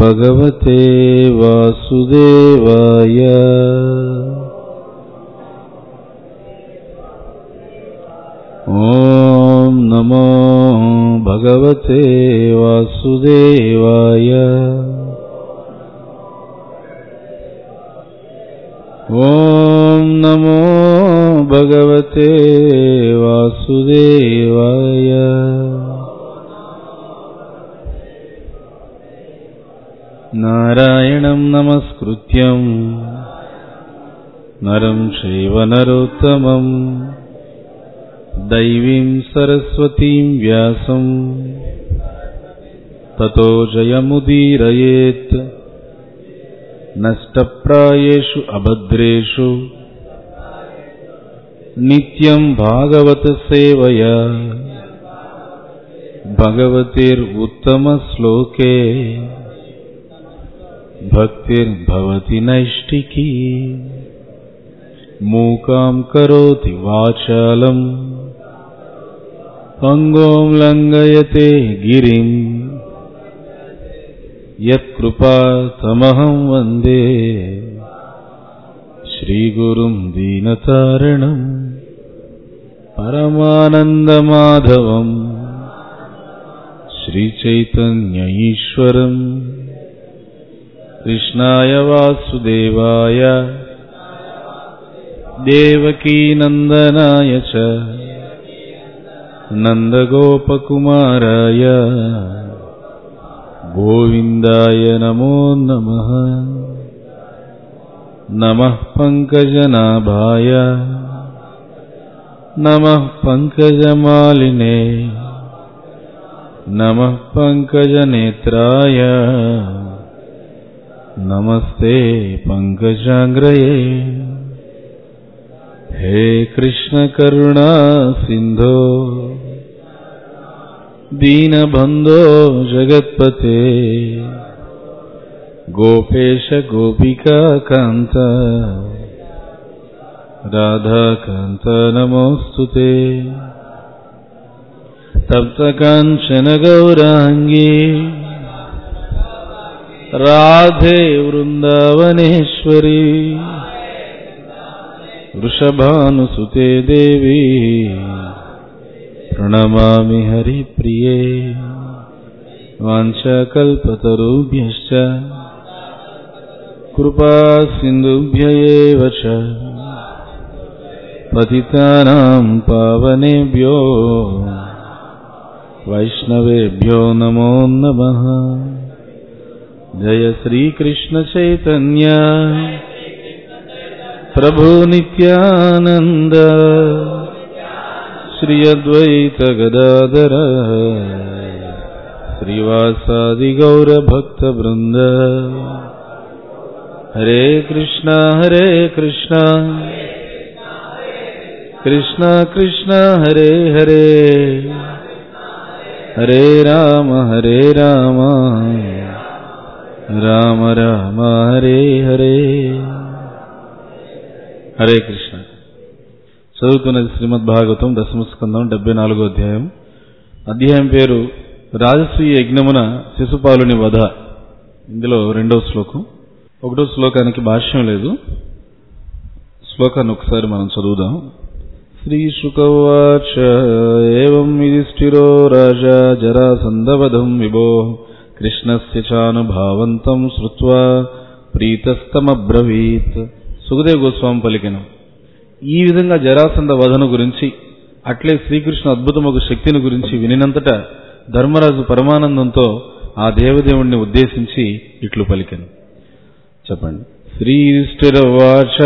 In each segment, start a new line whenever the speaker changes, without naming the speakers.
भगवते वासुदेवाय ॐ नमो भगवते वासुदेवाय ॐ नमो भगवते वासुदेवाय नारायणं नमस्कृत्यम् नरं चैव नरोत्तमम् दैवीं सरस्वतीं व्यासम् ततो जयमुदीरयेत् नष्टप्रायेषु अभद्रेषु नित्यं भागवतसेवया भगवतिर्उत्तमश्लोके भक्तिर्भवति नैष्टिकी मूकां करोति वाचालम् अङ्गों लङ्घयते गिरिम् यत्कृपा तमहं वन्दे श्रीगुरुं दीनतारणम् परमानन्दमाधवम् श्रीचैतन्य ईश्वरम् कृष्णाय वासुदेवाय देवकीनन्दनाय च नन्दगोपकुमाराय गोविन्दाय नमो नमः नमः पङ्कजनाभाय नमः पङ्कजमालिने नमः पङ्कजनेत्राय नमस्ते पङ्कजाङ्ग्रये हे कृष्णकरुणा सिन्धो दीनबन्धो जगत्पते गोपेश गोपिकान्त राधाकान्त नमोऽस्तु ते तप्तकाञ्चन गौराङ्गी राधे वृन्दावनेश्वरी वृषभानुसुते देवी प्रणमामि हरिप्रिये वाञ्छाकल्पतरुभ्यश्च कृपासिन्धुभ्य एव च पतितानां पावनेभ्यो वैष्णवेभ्यो नमो नमः जय श्रीकृष्णचैतन्य प्रभु नित्यानन्द श्री अद्वैत गदाधर श्रीवासादिगौरभक्तवृन्द हरे कृष्ण हरे कृष्ण कृष्ण कृष्ण हरे हरे हरे राम हरे राम రామ రామ హరే హరే హరే కృష్ణ చదువుతున్నది శ్రీమద్ భాగవతం దశమస్కందం డెబ్బై నాలుగో అధ్యాయం అధ్యాయం పేరు రాజస్వీయ యజ్ఞమున శిశుపాలుని వధ ఇందులో రెండవ శ్లోకం ఒకటో శ్లోకానికి భాష్యం లేదు శ్లోకాన్ని ఒకసారి మనం చదువుదాం శ్రీశుకవాచ ఏం యుధిష్ఠిరో రాజా జరాసందవధం విభో కృష్ణస్య చానుభావంతం శ్రుత్వా ప్రీతస్తమబ్రవీత్ సుఖదేవ్ గోస్వామి పలికెను ఈ విధంగా జరాసంద వధను గురించి అట్లే శ్రీకృష్ణ అద్భుతమగు శక్తిని గురించి వినినంతట ధర్మరాజు పరమానందంతో ఆ దేవదేవుణ్ణి ఉద్దేశించి ఇట్లు పలికెను చెప్పండి శ్రీష్ఠిరవాచ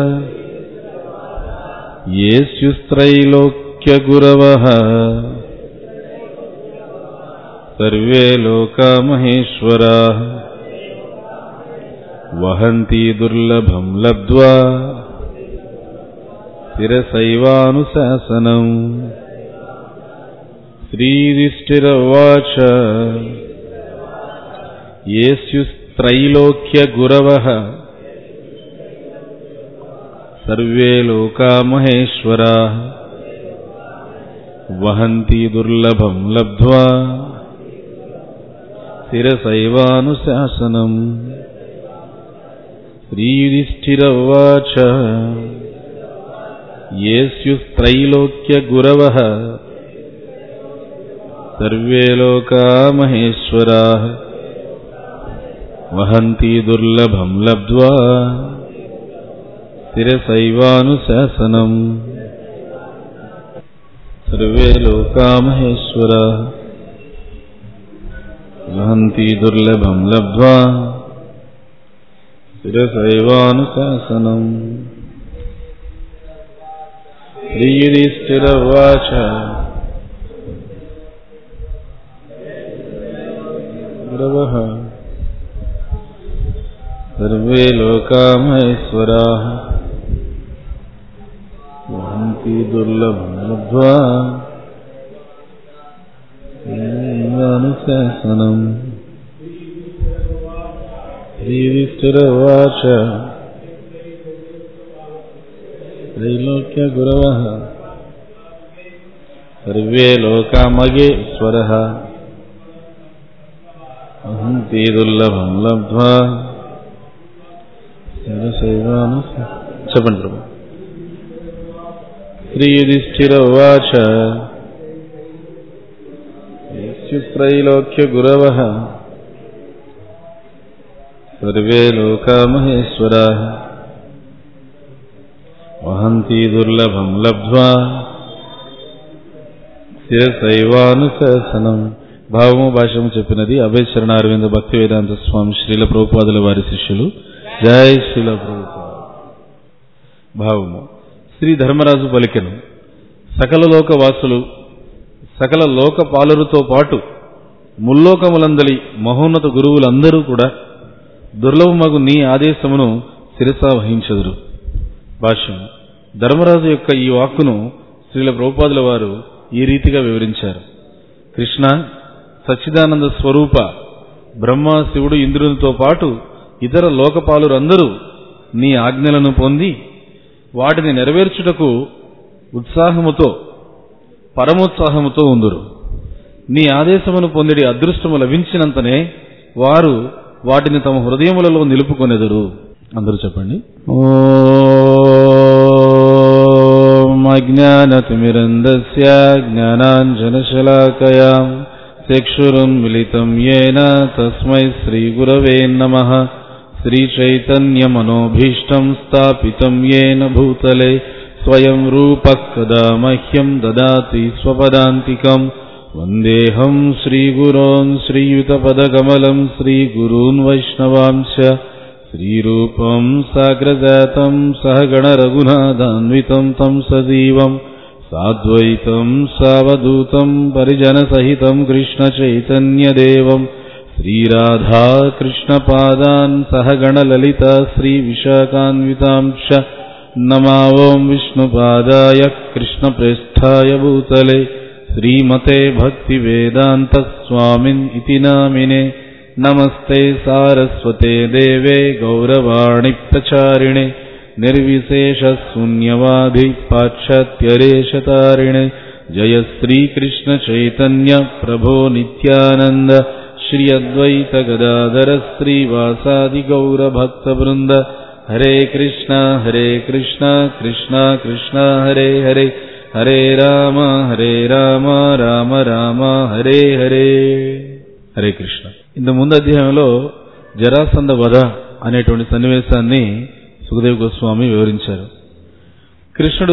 ఏస్యుస్త్రైలోక్య గురవ सर्वे लोका महेश्वरा वहन्ति दुर्लभं लब्ध्वा शिरसैवानुशासनम् श्रीरिष्टिरवाच येस्युस्त्रैलोक्यगुरवः सर्वे लोका महेश्वरा वहन्ति दुर्लभं लब्ध्वा స్థిరశైవానుశాసనం శ్రీయుధిష్ఠిర ఉవాచ యేస్యుస్త్రైలోక్యగురవः సర్వే లోకా మహేశ్వరాः వహంతి దుర్లభం లబ్ధ్వా స్థిరశైవానుశాసనం సర్వే లోకా మహేశ్వరాः వహంతి దుర్లభం లబ్ధ్వా స్థిరశైవానుశాసనం శ్రీయుధిష్ఠిరవాచ గురవः సర్వే లోకా మహేశ్వరాः వహంతి దుర్లభం లబ్ధ్వా అనుశాసనం శ్రీయుధిష్ఠిరవాచ त्रैलोक्य गुरवः सर्वे लोकामगेश्वरः अहन्ति दुर्लभं लब्ध्वा శివశైవాను చెప్పండి ప్రభు శ్రీయుధిష్ఠిర ఉవాచ త్రైలోక్య గురవ సర్వే లోకా మహేశ్వరా వహంతి దుర్లభం లబ్ధ్వా శిరశైవానుశాసనం భావము భాష్యము చెప్పినది అభయ శరణారవింద భక్తి వేదాంత స్వామి శ్రీల ప్రభుపాదుల వారి శిష్యులు జై శ్రీల ప్రభుపాద భావము శ్రీ ధర్మరాజు పలికెను సకల లోక వాసులు సకల లోక పాలరుతో పాటు ముల్లోకములందలి మహోన్నత గురువులందరూ కూడా దుర్లభమగు నీ ఆదేశమును శిరసా వహించదురు భాష్యం ధర్మరాజు యొక్క ఈ వాక్కును శ్రీల ప్రభుపాదుల వారు ఈ రీతిగా వివరించారు కృష్ణ సచ్చిదానంద స్వరూప బ్రహ్మ శివుడు ఇంద్రునితో పాటు ఇతర లోకపాలురందరూ నీ ఆజ్ఞలను పొంది వాటిని నెరవేర్చుటకు ఉత్సాహముతో పరమోత్సాహముతో ఉందురు నీ ఆదేశమును పొందిడి అదృష్టము లభించినంతనే వారు వాటిని తమ హృదయములలో నిలుపుకొనెదరు అందరూ చెప్పండి ఓం అజ్ఞానతిమిరందస్య జ్ఞానాంజనశలాకయా చక్షురున్మిలితం येन తస్మై శ్రీగురవే నమః శ్రీచైతన్యమనోభీష్టం స్థాపితం येन భూతలే స్వయం రూపः కదా మహ్యం దదాతి స్వపదాంతికం వందేహం శ్రీగురోన్ శ్రీయుతపదకమలం శ్రీగురూన్ వైష్ణవాంశ శ్రీరూపం సాగ్రజాతం సహగణ రఘునాథాన్వితం తం సజీవం సాద్వైతం సావధూతం పరిజనసహితం కృష్ణచైతన్యదేవం శ్రీరాధా కృష్ణపాదాన్ సహగణ లలిత శ్రీవిశాఖాన్వితాంశ నమావోం విష్ణుపాదాయ కృష్ణప్రేష్ఠాయ భూతలే శ్రీమతే భక్తివేదాంత స్వామిన్ ఇతి నామినే నమస్తే సారస్వతే దేవే గౌరవాణి ప్రచారిణే నిర్విశేష శూన్యవాది పాశ్చాత్యరేషతారిణే జయ శ్రీకృష్ణ చైతన్య ప్రభో నిత్యానంద శ్రీ అద్వైత గదాధర శ్రీవాసాది గౌర భక్త బృంద హరే కృష్ణ హరే కృష్ణ కృష్ణ కృష్ణ హరే హరే హరే రామ హరే రామ రామ రామ హరే హరే హరే కృష్ణ ఇంత ముందు అధ్యాయంలో జరాసంద వధ అనేటువంటి సన్నివేశాన్ని సుఖదేవ్ గోస్వామి వివరించారు కృష్ణుడు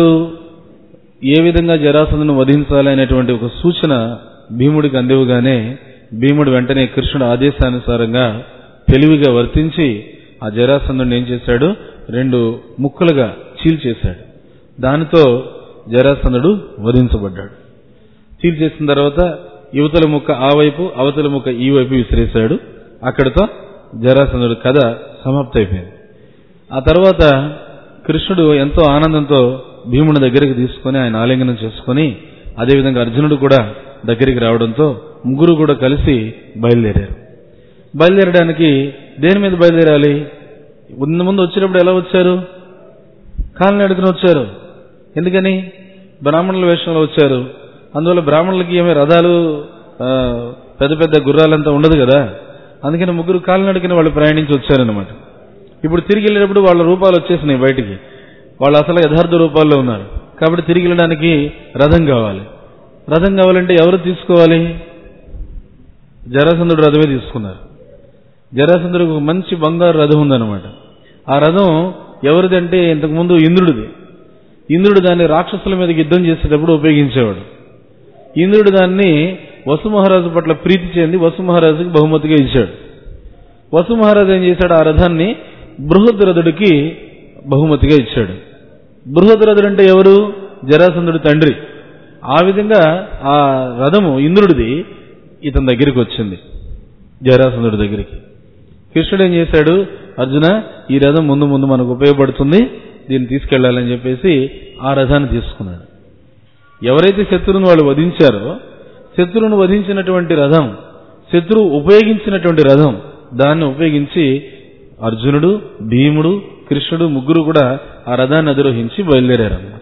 ఏ విధంగా జరాసందను వధించాలి అనేటువంటి ఒక సూచన భీముడికి అందివగానే భీముడు వెంటనే కృష్ణుడు ఆదేశానుసారంగా తెలివిగా వర్తించి ఆ జరాసందుని ఏం చేశాడు రెండు ముక్కలుగా చీల్చేశాడు దానితో జరాసందుడు వధించబడ్డాడు చీల్చేసిన తర్వాత యువతల ముక్క ఆ వైపు అవతల ముక్క ఈ వైపు విసిరేశాడు అక్కడితో జరాసందుడు కథ సమాప్తయిపోయింది ఆ తర్వాత కృష్ణుడు ఎంతో ఆనందంతో భీముని దగ్గరికి తీసుకొని ఆయన ఆలింగనం చేసుకొని అదేవిధంగా అర్జునుడు కూడా దగ్గరికి రావడంతో ముగ్గురు కూడా కలిసి బయలుదేరారు బయలుదేరడానికి దేని మీద బయలుదేరాలి ముందు ముందు వచ్చినప్పుడు ఎలా వచ్చారు కాళ్ళని అడుగుని వచ్చారు ఎందుకని బ్రాహ్మణుల వేషంలో వచ్చారు అందువల్ల బ్రాహ్మణులకి ఏమీ రథాలు ఆ, పెద్ద పెద్ద గుర్రాలంతా ఉండదు కదా అందుకని ముగ్గురు కాలినడకన వాళ్ళు ప్రయాణించి వచ్చారనమాట ఇప్పుడు తిరిగి వెళ్ళేటప్పుడు వాళ్ళ రూపాలు వచ్చేసినాయి బయటికి వాళ్ళు అసలు యథార్థ రూపాల్లో ఉన్నారు కాబట్టి తిరిగి వెళ్ళడానికి రథం కావాలి రథం కావాలంటే ఎవరు తీసుకోవాలి జరాసంధుడు రథమే తీసుకున్నారు జరాసంధుడికి ఒక మంచి బంగారు రథం ఉందన్నమాట ఆ రథం ఎవరిదంటే ఇంతకుముందు ఇంద్రుడిది ఇంద్రుడు దాన్ని రాక్షసుల మీద యుద్ధం చేసేటప్పుడు ఉపయోగించేవాడు ఇంద్రుడు దాన్ని వసు మహారాజు పట్ల ప్రీతి చెంది వసు మహారాజుకి బహుమతిగా ఇచ్చాడు వసు మహారాజు ఏం చేశాడు ఆ రథాన్ని బృహద్రథుడికి బహుమతిగా ఇచ్చాడు బృహద్రథుడు అంటే ఎవరు జరాసంధుడి తండ్రి ఆ విధంగా ఆ రథము ఇంద్రుడిది ఇతని దగ్గరికి వచ్చింది జరాసంధుడి దగ్గరికి కృష్ణుడు ఏం చేశాడు అర్జున ఈ రథం ముందు ముందు మనకు ఉపయోగపడుతుంది దీన్ని తీసుకెళ్లాలని చెప్పేసి ఆ రథాన్ని తీసుకున్నాడు ఎవరైతే శత్రువును వాళ్ళు వధించారో శత్రువును వధించినటువంటి రథం శత్రువు ఉపయోగించినటువంటి రథం దాన్ని ఉపయోగించి అర్జునుడు భీముడు కృష్ణుడు ముగ్గురు కూడా ఆ రథాన్ని అధిరోహించి బయలుదేరారన్నమాట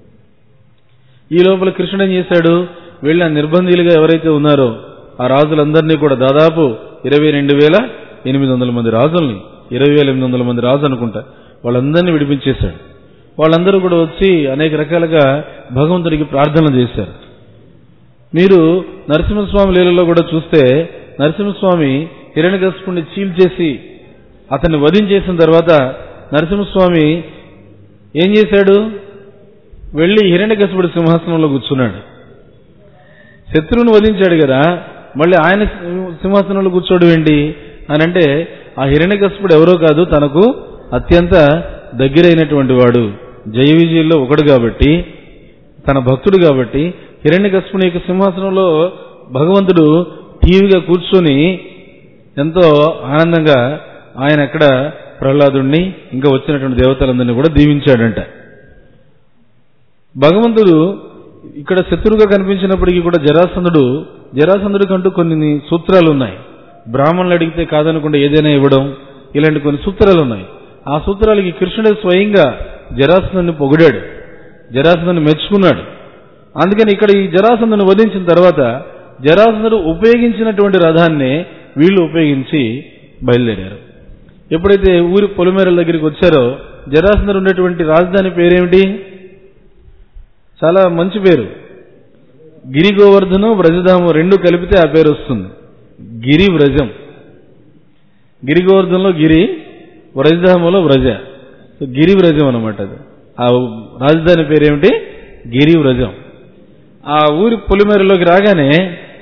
ఈ లోపల కృష్ణుడు ఏం చేశాడు వెళ్ళి ఆ నిర్బంధీలుగా ఎవరైతే ఉన్నారో ఆ రాజులందరినీ కూడా దాదాపు ఇరవై రెండు వేల ఎనిమిది వందల మంది రాజుల్ని ఇరవై వేల ఎనిమిది వందల మంది రాజు అనుకుంటా వాళ్ళందరినీ విడిపించేశాడు వాళ్ళందరూ కూడా వచ్చి అనేక రకాలుగా భగవంతుడికి ప్రార్థనలు చేశారు మీరు నరసింహస్వామి లీలలో కూడా చూస్తే నరసింహస్వామి హిరణ్యకశిపుణ్ణి చీల్చేసి అతన్ని వధించేసిన తర్వాత నరసింహస్వామి ఏం చేశాడు వెళ్లి హిరణ్యకశిపుడి సింహాసనంలో కూర్చున్నాడు శత్రువుని వధించాడు కదా మళ్ళీ ఆయన సింహాసనంలో కూర్చోవడం ఏంటి అని అంటే ఆ హిరణ్యకశిపుడు ఎవరో కాదు తనకు అత్యంత దగ్గరైనటువంటి వాడు జయ విజయుల్లో ఒకడు కాబట్టి తన భక్తుడు కాబట్టి హిరణ్యకశిపుని యొక్క సింహాసనంలో భగవంతుడు టీవీగా కూర్చొని ఎంతో ఆనందంగా ఆయన అక్కడ ప్రహ్లాదుణ్ణి ఇంకా వచ్చినటువంటి దేవతలందరినీ కూడా దీవించాడంట భగవంతుడు ఇక్కడ శత్రువుగా కనిపించినప్పటికీ కూడా జరాసంధుడు జరాసంధుడికి అంటూ కొన్ని సూత్రాలు ఉన్నాయి బ్రాహ్మణులు అడిగితే కాదనకుండా ఏదైనా ఇవ్వడం ఇలాంటి కొన్ని సూత్రాలు ఉన్నాయి ఆ సూత్రాలకి కృష్ణుడు స్వయంగా జరాసంధుని పొగిడాడు జరాసంధుని మెచ్చుకున్నాడు అందుకని ఇక్కడ ఈ జరాసంధుని వధించిన తర్వాత జరాసంధుడు ఉపయోగించినటువంటి రథాన్ని వీళ్ళు ఉపయోగించి బయలుదేరారు ఎప్పుడైతే ఊరి పొలిమేరల దగ్గరికి వచ్చారో జరాసంధుడు ఉండేటువంటి రాజధాని పేరేమిటి చాలా మంచి పేరు గిరి గోవర్ధనం వ్రజధాము రెండు కలిపితే ఆ పేరు వస్తుంది గిరి వ్రజం గిరి గోవర్ధంలో గిరి వ్రజధామంలో వ్రజ సో గిరి వ్రజం అనమాట అది ఆ రాజధాని పేరేమిటి గిరి వ్రజం ఆ ఊరి పొలిమేరలోకి రాగానే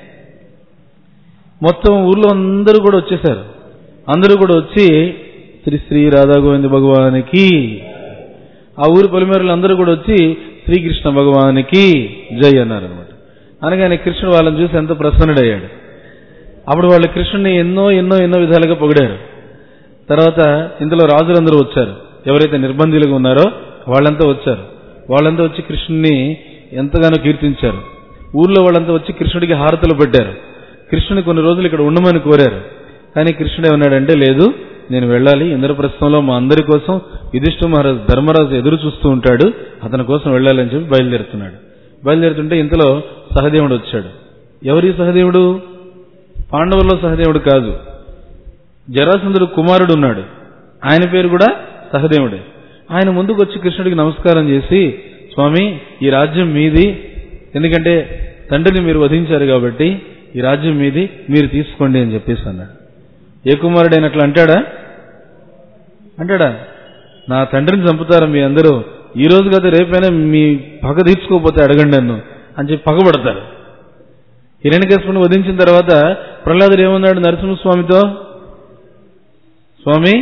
మొత్తం ఊర్లో అందరూ కూడా వచ్చేసారు అందరూ కూడా వచ్చి శ్రీ శ్రీ రాధా గోవింద భగవానికి ఆ ఊరి పొలిమేరలు అందరూ కూడా వచ్చి శ్రీకృష్ణ భగవానికి జై అన్నారు అనమాట అనగానే కృష్ణుడు వాళ్ళని చూసి ఎంతో ప్రసన్నుడయ్యాడు అప్పుడు వాళ్ళు కృష్ణుని ఎన్నో ఎన్నో ఎన్నో విధాలుగా పొగిడారు తర్వాత ఇందులో రాజులందరూ వచ్చారు ఎవరైతే నిర్బంధీలుగా ఉన్నారో వాళ్ళంతా వచ్చారు వాళ్ళంతా వచ్చి కృష్ణుని ఎంతగానో కీర్తించారు ఊర్లో వాళ్ళంతా వచ్చి కృష్ణుడికి హారతలు పెట్టారు కృష్ణుని కొన్ని రోజులు ఇక్కడ ఉండమని కోరారు కానీ కృష్ణుడు ఏమన్నాడంటే లేదు నేను వెళ్ళాలి ఇంద్రప్రస్థంలో మా అందరి కోసం యుధిష్ఠ మహారాజు ధర్మరాజు ఎదురు చూస్తూ ఉంటాడు అతని కోసం వెళ్ళాలని చెప్పి బయలుదేరుతున్నాడు బయలుదేరుతుంటే ఇంతలో సహదేవుడు వచ్చాడు ఎవరి సహదేవుడు పాండవుల్లో సహదేవుడు కాదు జరాసంధుడు కుమారుడు ఉన్నాడు ఆయన పేరు కూడా సహదేవుడే ఆయన ముందుకు వచ్చి కృష్ణుడికి నమస్కారం చేసి స్వామి ఈ రాజ్యం మీది ఎందుకంటే తండ్రిని మీరు వధించారు కాబట్టి ఈ రాజ్యం మీది మీరు తీసుకోండి అని చెప్పేసి అన్నాడు ఏ కుమారుడైనట్లు అంటాడా అంటాడా నా తండ్రిని చంపుతారా మీ అందరూ ఈ రోజు కదా రేపైనా మీ పగ తీర్చుకోకపోతే అడగండి నన్ను అని చెప్పి పగబడతారు హిరణ్యకశిపుని వధించిన తర్వాత ప్రహ్లాదుడు ఏమన్నాడు నరసింహస్వామితో స్వామి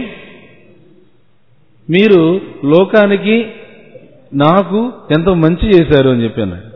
మీరు లోకానికి నాకు ఎంతో మంచి చేశారు అని చెప్పి అన్నాడు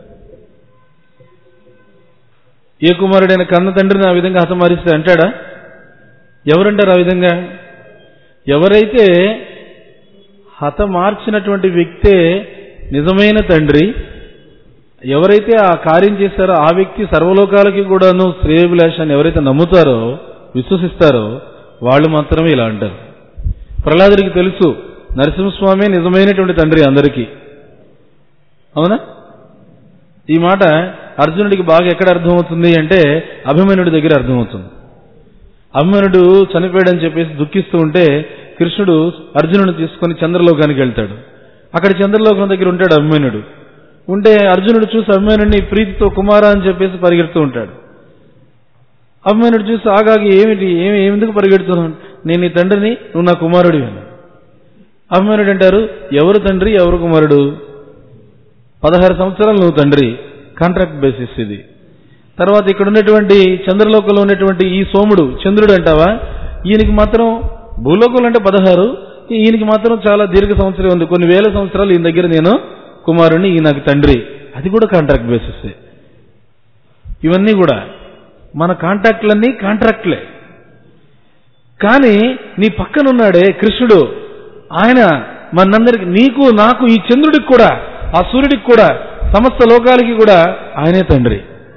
ఏ కుమారుడైన కన్న తండ్రిని ఆ విధంగా హతమారిస్తే అంటాడా ఎవరంటారు ఆ విధంగా ఎవరైతే హతమార్చినటువంటి వ్యక్తే నిజమైన తండ్రి ఎవరైతే ఆ కార్యం చేశారో ఆ వ్యక్తి సర్వలోకాలకి కూడాను శ్రేయభిలాషాన్ని ఎవరైతే నమ్ముతారో విశ్వసిస్తారో వాళ్ళు మాత్రమే ఇలా అంటారు ప్రహ్లాదుడికి తెలుసు నరసింహస్వామి నిజమైనటువంటి తండ్రి అందరికీ అవునా ఈ మాట అర్జునుడికి బాగా ఎక్కడ అర్థమవుతుంది అంటే అభిమన్యుడి దగ్గర అర్థమవుతుంది అభిమన్యుడు చనిపోయాడని చెప్పేసి దుఃఖిస్తూ ఉంటే కృష్ణుడు అర్జునుడిని తీసుకొని చంద్రలోకానికి వెళ్తాడు అక్కడ చంద్రలోకం దగ్గర ఉంటాడు అభిమన్యుడు ఉంటే అర్జునుడు చూసి అభిమన్యుడిని ప్రీతితో కుమార అని చెప్పేసి పరిగెడుతూ ఉంటాడు అభిమన్యుడు చూసి ఆగాగి ఏమిటి ఏమి ఎందుకు పరిగెడుతున్నాను నేను నీ తండ్రిని నువ్వు నా కుమారుడి అని అభిమన్యుడు అంటారు ఎవరు తండ్రి ఎవరు కుమారుడు పదహారు సంవత్సరాలు నువ్వు తండ్రి కాంట్రాక్ట్ బేసిస్ ఇది తర్వాత ఇక్కడ ఉన్నటువంటి చంద్రలోకంలో ఉన్నటువంటి ఈ సోముడు చంద్రుడు అంటావా ఈయనకి మాత్రం భూలోకంలో అంటే పదహారు ఈయనకి మాత్రం చాలా దీర్ఘ సంవత్సరం ఉంది కొన్ని వేల సంవత్సరాలు ఈయన దగ్గర నేను కుమారుణ్ణి ఈ నాకు తండ్రి అది కూడా కాంట్రాక్ట్ బేసిస్ ఇవన్నీ కూడా మన కాంట్రాక్ట్లన్నీ కాంట్రాక్ట్లే కానీ నీ పక్కనున్నాడే కృష్ణుడు ఆయన మనందరికి నీకు నాకు ఈ చంద్రుడికి కూడా ఆ సూర్యుడికి కూడా సమస్త లోకాలకి కూడా ఆయనే తండ్రి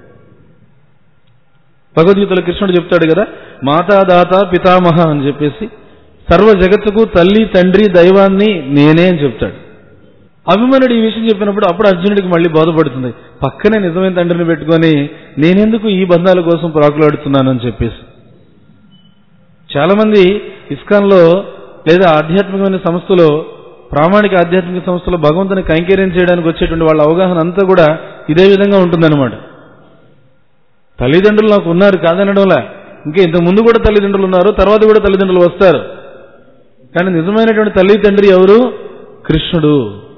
భగవద్గీతలో కృష్ణుడు చెప్తాడు కదా మాతాదాత పితామహ అని చెప్పేసి సర్వ జగత్తుకు తల్లి తండ్రి దైవాన్ని నేనే అని చెప్తాడు అభిమన్యుడు ఈ విషయం చెప్పినప్పుడు అప్పుడు అర్జునుడికి మళ్ళీ బోధపడుతుంది పక్కనే నిజమైన తండ్రిని పెట్టుకొని నేనెందుకు ఈ బంధాల కోసం ప్రాకులాడుతున్నాను అని చెప్పేసి చాలా మంది ఇస్కాన్లో లేదా ఆధ్యాత్మికమైన సంస్థలో ప్రామాణిక ఆధ్యాత్మిక సంస్థలో భగవంతుని కైంకర్యం చేయడానికి వచ్చేటువంటి వాళ్ళ అవగాహన అంతా కూడా ఇదే విధంగా ఉంటుందన్నమాట తల్లిదండ్రులు నాకు ఉన్నారు కాదనడంలా ఇంకా ఇంత ముందు కూడా తల్లిదండ్రులు ఉన్నారు తర్వాత కూడా తల్లిదండ్రులు వస్తారు కానీ నిజమైనటువంటి తల్లి తండ్రి ఎవరు కృష్ణుడు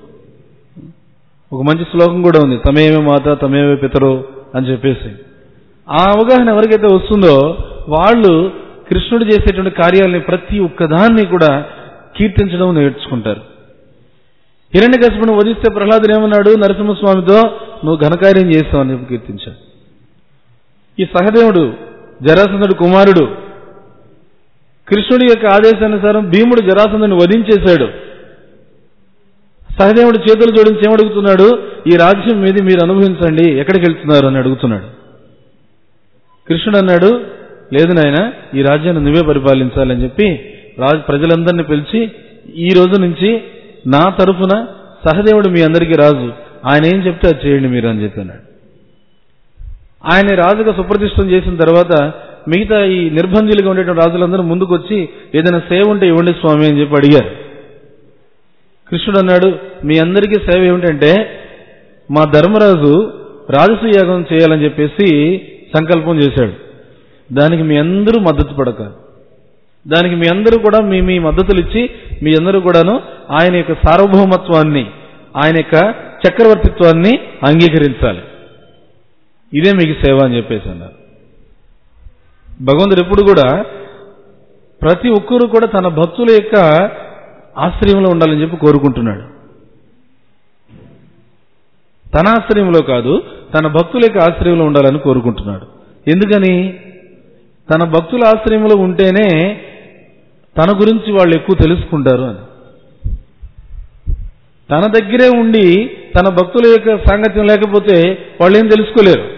ఒక మంచి శ్లోకం కూడా ఉంది తమేమే మాత తమేమే పితరు అని చెప్పేసి ఆ అవగాహన ఎవరికైతే వస్తుందో వాళ్ళు కృష్ణుడు చేసేటువంటి కార్యాలని ప్రతి ఒక్కదాన్ని కూడా కీర్తించడం నేర్చుకుంటారు హిరణ్య కశపును వధిస్తే ప్రహ్లాదుడు ఏమన్నాడు నరసింహస్వామితో నువ్వు ఘనకార్యం చేస్తావు అని చెప్పి కీర్తించాడు ఈ సహదేవుడు జరాసంధుడు కుమారుడు కృష్ణుడి యొక్క ఆదేశానుసారం భీముడు జరాసంధుని వధించేశాడు సహదేవుడు చేతులు జోడించి ఏమడుగుతున్నాడు ఈ రాజ్యం మీది మీరు అనుభవించండి ఎక్కడికి వెళ్తున్నారు అని అడుగుతున్నాడు కృష్ణుడు అన్నాడు లేదు నాయన ఈ రాజ్యాన్ని నువ్వే పరిపాలించాలని చెప్పి రాజు ప్రజలందరినీ పిలిచి ఈ రోజు నుంచి నా తరఫున సహదేవుడు మీ అందరికీ రాజు ఆయన ఏం చెప్తే అది చేయండి మీరు అని చెప్పినాడు ఆయన రాజుగా సుప్రతిష్టం చేసిన తర్వాత మిగతా ఈ నిర్బంధీలుగా ఉండేటువంటి రాజులందరూ ముందుకు వచ్చి ఏదైనా సేవ ఉంటే ఇవ్వండి స్వామి అని చెప్పి అడిగారు కృష్ణుడు అన్నాడు మీ అందరికీ సేవ ఏమిటంటే మా ధర్మరాజు రాజసూయ యాగం చేయాలని చెప్పేసి సంకల్పం చేశాడు దానికి మీ అందరూ మద్దతు పడక దానికి మీ అందరూ కూడా మీ మీ మద్దతులు ఇచ్చి మీ అందరూ కూడాను ఆయన యొక్క సార్వభౌమత్వాన్ని ఆయన యొక్క చక్రవర్తిత్వాన్ని అంగీకరించాలి ఇదే మీకు సేవ అని చెప్పేసి అన్నారు భగవంతుడు ఎప్పుడు కూడా ప్రతి ఒక్కరూ కూడా తన భక్తుల యొక్క ఆశ్రయంలో ఉండాలని చెప్పి కోరుకుంటున్నాడు తన ఆశ్రయంలో కాదు తన భక్తుల యొక్క ఆశ్రయంలో ఉండాలని కోరుకుంటున్నాడు ఎందుకని తన భక్తుల ఆశ్రయంలో ఉంటేనే తన గురించి వాళ్ళు ఎక్కువ తెలుసుకుంటారు అని తన దగ్గరే ఉండి తన భక్తుల యొక్క సాంగత్యం లేకపోతే వాళ్ళు ఏం తెలుసుకోలేరు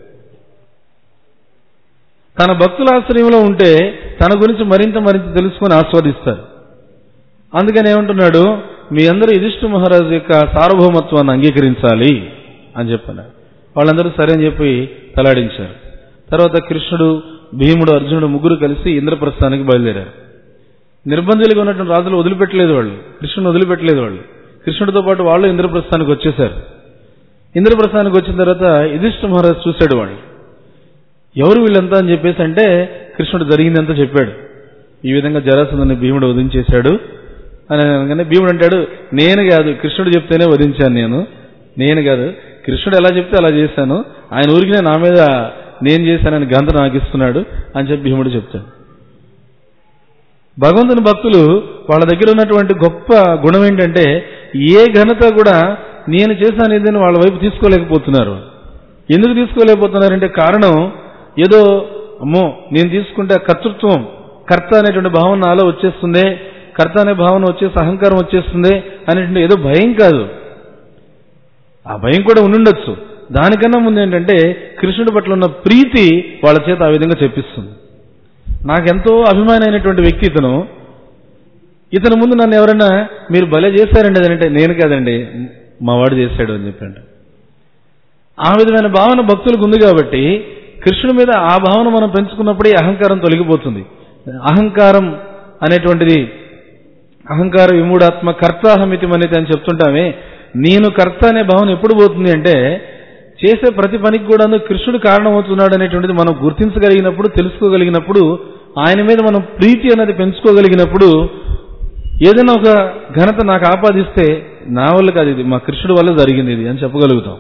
తన భక్తుల ఆశ్రయంలో ఉంటే తన గురించి మరింత మరింత తెలుసుకొని ఆస్వాదిస్తారు అందుకని ఏమంటున్నాడు మీ అందరూ యుధిష్ఠు మహారాజు యొక్క సార్వభౌమత్వాన్ని అంగీకరించాలి అని చెప్పారు వాళ్ళందరూ సరే అని చెప్పి తలాడించారు తర్వాత కృష్ణుడు భీముడు అర్జునుడు ముగ్గురు కలిసి ఇంద్రప్రస్థానికి బయలుదేరారు నిర్బంధులుగా ఉన్నటువంటి రాజులు వదిలిపెట్టలేదు వాళ్ళు కృష్ణుని వదిలిపెట్టలేదు వాళ్ళు కృష్ణుడితో పాటు వాళ్ళు ఇంద్రప్రస్థానికి వచ్చేశారు ఇంద్రప్రస్థానికి వచ్చిన తర్వాత యుధిష్ఠ మహారాజు చూశాడు వాళ్ళు ఎవరు వీళ్ళంతా అని చెప్పేసి అంటే కృష్ణుడు జరిగిందంతా చెప్పాడు ఈ విధంగా జరాసందని భీముడు వధించేశాడు అని అనగానే భీముడు అంటాడు నేను కాదు కృష్ణుడు చెప్తేనే వధించాను నేను నేను కాదు కృష్ణుడు ఎలా చెప్తే అలా చేశాను ఆయన ఊరికినే నా మీద నేను చేశానని గంత నాకు ఇస్తున్నాడు అని చెప్పి భీముడు చెప్తాడు భగవంతుని భక్తులు వాళ్ళ దగ్గర ఉన్నటువంటి గొప్ప గుణం ఏంటంటే ఏ ఘనత కూడా నేను చేశాను ఏదని వాళ్ళ వైపు తీసుకోలేకపోతున్నారు ఎందుకు తీసుకోలేకపోతున్నారంటే కారణం ఏదో అమ్మో నేను తీసుకుంటే ఆ కర్తృత్వం కర్త అనేటువంటి భావన నాలో వచ్చేస్తుంది కర్త అనే భావన వచ్చేసి అహంకారం వచ్చేస్తుంది అనేటువంటి ఏదో భయం కాదు ఆ భయం కూడా ఉండుండొచ్చు దానికన్నా ముందు ఏంటంటే కృష్ణుడి పట్ల ఉన్న ప్రీతి వాళ్ళ చేత ఆ విధంగా చెప్పిస్తుంది నాకెంతో అభిమానమైనటువంటి వ్యక్తి ఇతను ఇతను ముందు నన్ను ఎవరైనా మీరు భలే చేశారండి అదంటే నేను కాదండి మా వాడు చేశాడు అని చెప్పండి ఆ విధమైన భావన భక్తులకు ఉంది కాబట్టి కృష్ణుడి మీద ఆ భావన మనం పెంచుకున్నప్పుడే ఈ అహంకారం తొలగిపోతుంది అహంకారం అనేటువంటిది అహంకార విమూఢాత్మ కర్తాహమితి మనితి అని చెప్తుంటామే నేను కర్త అనే భావన ఎప్పుడు పోతుంది అంటే చేసే ప్రతి పనికి కూడాను కృష్ణుడు కారణమవుతున్నాడు అనేటువంటిది మనం గుర్తించగలిగినప్పుడు తెలుసుకోగలిగినప్పుడు ఆయన మీద మనం ప్రీతి అనేది పెంచుకోగలిగినప్పుడు ఏదైనా ఒక ఘనత నాకు ఆపాదిస్తే నా వల్ల కాదు ఇది మా కృష్ణుడు వల్ల జరిగింది ఇది అని చెప్పగలుగుతాం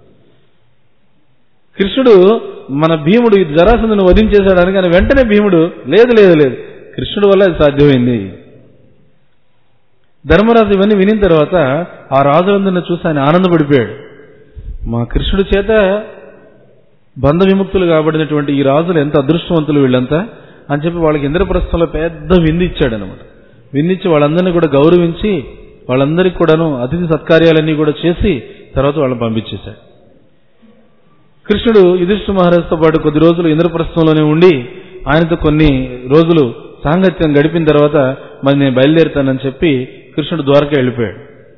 కృష్ణుడు మన భీముడు ఈ జరాసందును వధించేశాడని కానీ వెంటనే భీముడు లేదు లేదు లేదు కృష్ణుడు వల్ల ఇది సాధ్యమైంది ధర్మరాజు ఇవన్నీ వినిన తర్వాత ఆ రాజులందరిని చూసి ఆయన ఆనందపడిపోయాడు మా కృష్ణుడి చేత బంధ విముక్తులు కాబడినటువంటి ఈ రాజులు ఎంత అదృష్టవంతులు వీళ్ళంతా అని చెప్పి వాళ్ళకి ఇంద్రప్రస్థంలో పెద్ద విందు ఇచ్చాడు అనమాట విందిచ్చి వాళ్ళందరినీ కూడా గౌరవించి వాళ్ళందరికీ కూడాను అతిథి సత్కార్యాలన్నీ కూడా చేసి తర్వాత వాళ్ళని పంపించేశాడు కృష్ణుడు యుధిష్ఠ మహారాజుతో పాటు కొద్ది రోజులు ఇంద్రప్రస్థంలోనే ఉండి ఆయనతో కొన్ని రోజులు సాంగత్యం గడిపిన తర్వాత మరి నేను బయలుదేరుతానని చెప్పి కృష్ణుడు ద్వారక వెళ్ళిపోయాడు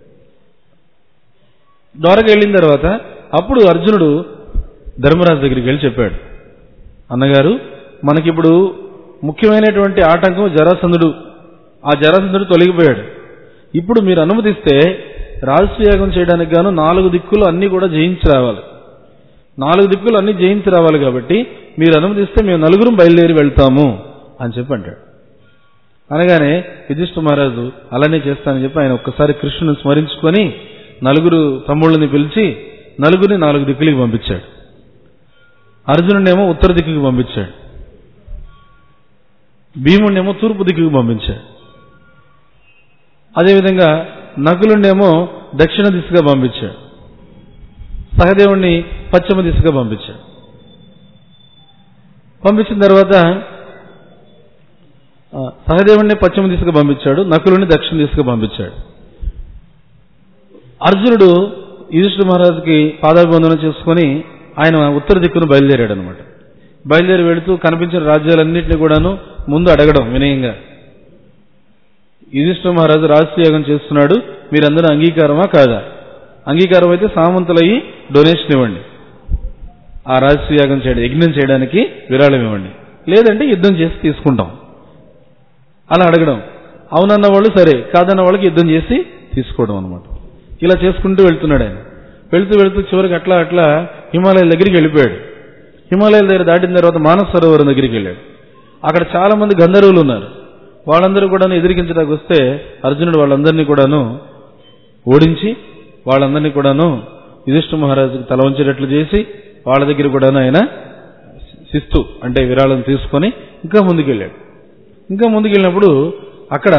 ద్వారక వెళ్ళిన తర్వాత అప్పుడు అర్జునుడు ధర్మరాజు దగ్గరికి వెళ్ళి చెప్పాడు అన్నగారు మనకిప్పుడు ముఖ్యమైనటువంటి ఆటంకం జరాసంధుడు ఆ జరాసంధుడు తొలగిపోయాడు ఇప్పుడు మీరు అనుమతిస్తే రాజసూయాగం చేయడానికి గాను నాలుగు దిక్కులు అన్ని కూడా జయించి రావాలి నాలుగు దిక్కులు అన్ని జయించి రావాలి కాబట్టి మీరు అనుమతిస్తే మేము నలుగురం బయలుదేరి వెళ్తాము అని చెప్పి అంటాడు అనగానే యుధిష్ఠ మహారాజు అలానే చేస్తానని చెప్పి ఆయన ఒక్కసారి కృష్ణుని స్మరించుకొని నలుగురు తమ్ముళ్ళని పిలిచి నలుగురిని నాలుగు దిక్కులకి పంపించాడు అర్జునుడేమో ఉత్తర దిక్కుకి పంపించాడు భీముడినేమో తూర్పు దిక్కుకి పంపించాడు అదేవిధంగా నకులుండేమో దక్షిణ దిశగా పంపించాడు సహదేవుణ్ణి పశ్చిమ దిశగా పంపించాడు పంపించిన తర్వాత ఆ, సహదేవుణ్ణి పశ్చిమ దిశగా పంపించాడు నకులుని దక్షిణ దిశగా పంపించాడు అర్జునుడు యుధిష్ఠిర మహారాజుకి పాదాభివందనం చేసుకొని ఆయన ఉత్తర దిక్కును బయలుదేరాడు అనమాట బయలుదేరి వెళుతూ కనిపించిన రాజ్యాలన్నింటినీ కూడాను ముందు అడగడం వినయంగా యుధిష్ఠిర మహారాజు రాజసూయాగం చేస్తున్నాడు మీరందరూ అంగీకారమా కాదా అంగీకారం అయితే సామంతులయ్యి డొనేషన్ ఇవ్వండి ఆ రాజసూయాగం చేయడం యజ్ఞం చేయడానికి విరాళం ఇవ్వండి లేదంటే యుద్ధం చేసి తీసుకుంటాం అలా అడగడం అవునన్న వాళ్ళు సరే కాదన్న వాళ్ళకి యుద్ధం చేసి తీసుకోవడం అనమాట ఇలా చేసుకుంటూ వెళ్తున్నాడు ఆయన వెళుతూ వెళుతూ చివరికి అట్లా అట్లా హిమాలయాల దగ్గరికి వెళ్ళిపోయాడు హిమాలయాల దగ్గర దాటిన తర్వాత మానస సరోవరం దగ్గరికి వెళ్ళాడు అక్కడ చాలా మంది గంధర్వులు ఉన్నారు వాళ్ళందరూ కూడా ఎదిరికించడానికి వస్తే అర్జునుడు వాళ్ళందరినీ కూడాను ఓడించి వాళ్ళందరినీ కూడాను యుధిష్ఠ మహారాజుకు తల వంచేటట్లు చేసి వాళ్ళ దగ్గర కూడాను ఆయన శిస్తు అంటే విరాళం తీసుకొని ఇంకా ముందుకెళ్ళాడు ఇంకా ముందుకెళ్ళినప్పుడు అక్కడ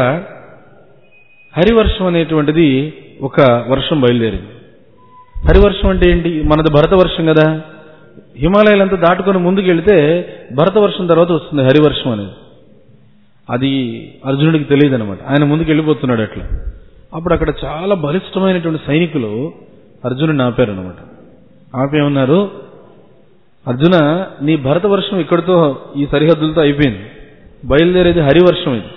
హరివర్షం అనేటువంటిది ఒక వర్షం బయలుదేరింది హరివర్షం అంటే ఏంటి మనది భరత వర్షం కదా హిమాలయాలంతా దాటుకొని ముందుకెళ్తే భరత వర్షం తర్వాత వస్తుంది హరివర్షం అనేది అది అర్జునుడికి తెలియదు అనమాట ఆయన ముందుకు వెళ్ళిపోతున్నాడు అట్లా అప్పుడు అక్కడ చాలా బలిష్టమైనటువంటి సైనికులు అర్జునుడిని ఆపారనమాట ఆపేమన్నారు అర్జున నీ భరత వర్షం ఇక్కడితో ఈ సరిహద్దులతో అయిపోయింది బయలుదేరేది హరివర్షం ఇది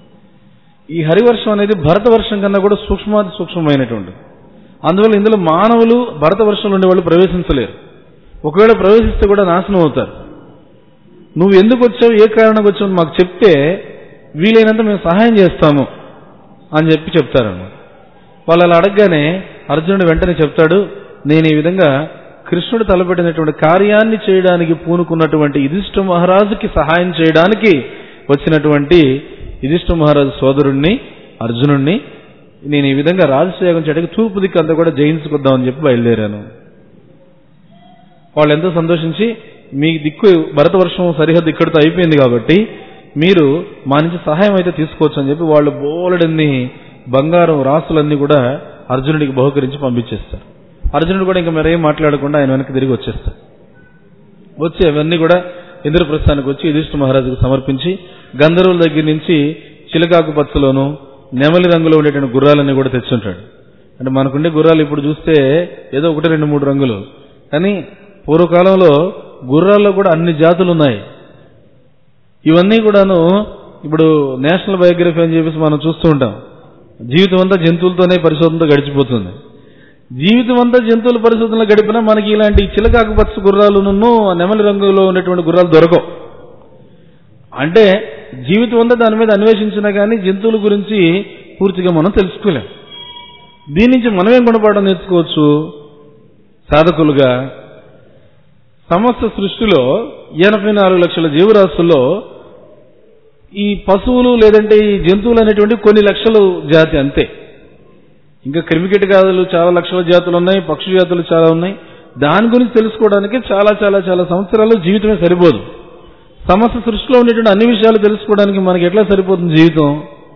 ఈ హరివర్షం అనేది భరత వర్షం కన్నా కూడా సూక్ష్మాతి సూక్ష్మమైనటువంటి అందువల్ల ఇందులో మానవులు భరత వర్షంలో ఉండే వాళ్ళు ప్రవేశించలేరు ఒకవేళ ప్రవేశిస్తే కూడా నాశనం అవుతారు నువ్వు ఎందుకు వచ్చావు ఏ కారణంగా వచ్చావు మాకు చెప్తే వీలైనంత మేము సహాయం చేస్తాము అని చెప్పి చెప్తారన్నమాట వాళ్ళు అలా అడగగానే అర్జునుడు వెంటనే చెప్తాడు నేను ఈ విధంగా కృష్ణుడు తలపెట్టినటువంటి కార్యాన్ని చేయడానికి పూనుకున్నటువంటి యుధిష్ఠ మహారాజుకి సహాయం చేయడానికి వచ్చినటువంటి యుధిష్ఠ మహారాజు సోదరుణ్ణి అర్జునుణ్ణి నేను ఈ విధంగా రాజసేవం చేయడానికి తూర్పు దిక్కు అంతా కూడా జయించుకొద్దామని చెప్పి బయలుదేరాను వాళ్ళు ఎంతో సంతోషించి మీ దిక్కు భరతవర్షం సరిహద్దు ఇక్కడితో అయిపోయింది కాబట్టి మీరు మా నుంచి సహాయం అయితే తీసుకోవచ్చు అని చెప్పి వాళ్ళు బోలెడన్ని బంగారం రాసులన్నీ కూడా అర్జునుడికి బహుకరించి పంపించేస్తారు అర్జునుడు కూడా ఇంకా మరేం మాట్లాడకుండా ఆయన వెనక్కి తిరిగి వచ్చేస్తారు వచ్చి అవన్నీ కూడా ఇంద్రప్రస్థానికి వచ్చి యుధిష్ఠ మహారాజుకు సమర్పించి గంధర్వుల దగ్గర నుంచి చిలకాకు పచ్చలోను నెమలి రంగులో ఉండేటువంటి గుర్రాలన్నీ కూడా తెచ్చుంటాడు అంటే మనకుండే గుర్రాలు ఇప్పుడు చూస్తే ఏదో ఒకటి రెండు మూడు రంగులు కానీ పూర్వకాలంలో గుర్రాల్లో కూడా అన్ని జాతులు ఉన్నాయి ఇవన్నీ కూడాను ఇప్పుడు నేషనల్ బయోగ్రఫీ అని చెప్పేసి మనం చూస్తూ ఉంటాం జీవితం అంతా జంతువులతోనే పరిశోధనతో గడిచిపోతుంది జీవితం అంతా జంతువుల పరిస్థితుల్లో గడిపినా మనకి ఇలాంటి చిలకాకుపచ్చ గుర్రాలును నెమలి రంగులో ఉన్నటువంటి గుర్రాలు దొరకవు అంటే జీవితం అంతా దాని మీద అన్వేషించినా కానీ జంతువుల గురించి పూర్తిగా మనం తెలుసుకోలేం దీని నుంచి మనం ఏం గుణపాఠం నేర్చుకోవచ్చు సాధకులుగా సమస్త సృష్టిలో ఎనభై నాలుగు లక్షల జీవరాశుల్లో ఈ పశువులు లేదంటే ఈ జంతువులు అనేటువంటి కొన్ని లక్షలు జాతి అంతే ఇంకా క్రిమికీటకాదులు చాలా లక్షల జాతులు ఉన్నాయి పక్షి జాతులు చాలా ఉన్నాయి దాని గురించి తెలుసుకోవడానికి చాలా చాలా చాలా సంవత్సరాలు జీవితమే సరిపోదు సమస్త సృష్టిలో ఉండేటువంటి అన్ని విషయాలు తెలుసుకోవడానికి మనకి ఎట్లా సరిపోతుంది జీవితం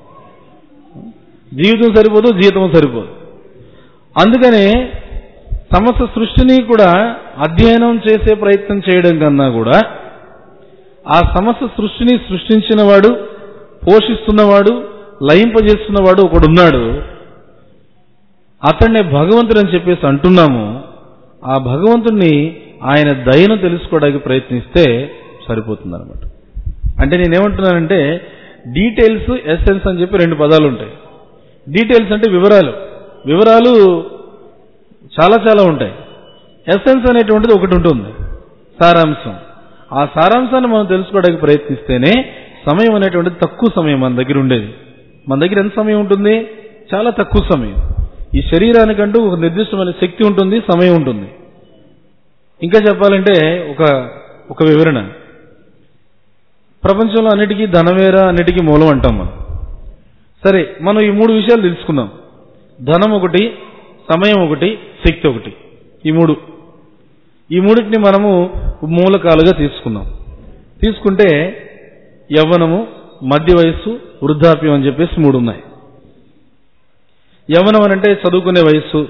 జీవితం సరిపోదు జీవితం సరిపోదు అందుకనే సమస్త సృష్టిని కూడా అధ్యయనం చేసే ప్రయత్నం చేయడం కన్నా కూడా ఆ సమస్త సృష్టిని సృష్టించినవాడు పోషిస్తున్నవాడు లయింపజేస్తున్నవాడు ఒకడున్నాడు అతన్నే భగవంతుడు అని చెప్పేసి అంటున్నాము ఆ భగవంతుణ్ణి ఆయన దయను తెలుసుకోవడానికి ప్రయత్నిస్తే సరిపోతుంది అనమాట అంటే నేనేమంటున్నానంటే డీటెయిల్స్ ఎస్సెన్స్ అని చెప్పి రెండు పదాలు ఉంటాయి డీటెయిల్స్ అంటే వివరాలు వివరాలు చాలా చాలా ఉంటాయి ఎస్సెన్స్ అనేటువంటిది ఒకటి ఉంటుంది సారాంశం ఆ సారాంశాన్ని మనం తెలుసుకోవడానికి ప్రయత్నిస్తేనే సమయం అనేటువంటిది తక్కువ సమయం మన దగ్గర ఉండేది మన దగ్గర ఎంత సమయం ఉంటుంది చాలా తక్కువ సమయం ఈ శరీరానికంటూ ఒక నిర్దిష్టమైన శక్తి ఉంటుంది సమయం ఉంటుంది ఇంకా చెప్పాలంటే ఒక ఒక వివరణ ప్రపంచంలో అన్నిటికీ ధనవేర అన్నిటికీ మూలం అంటాం మనం సరే మనం ఈ మూడు విషయాలు తెలుసుకుందాం ధనం ఒకటి సమయం ఒకటి శక్తి ఒకటి ఈ మూడు ఈ మూడింటిని మనము మూలకాలుగా తీసుకున్నాం తీసుకుంటే యవ్వనము మధ్య వయస్సు వృద్ధాప్యం అని చెప్పేసి మూడు ఉన్నాయి యవ్వనం అని అంటే చదువుకునే వయస్సు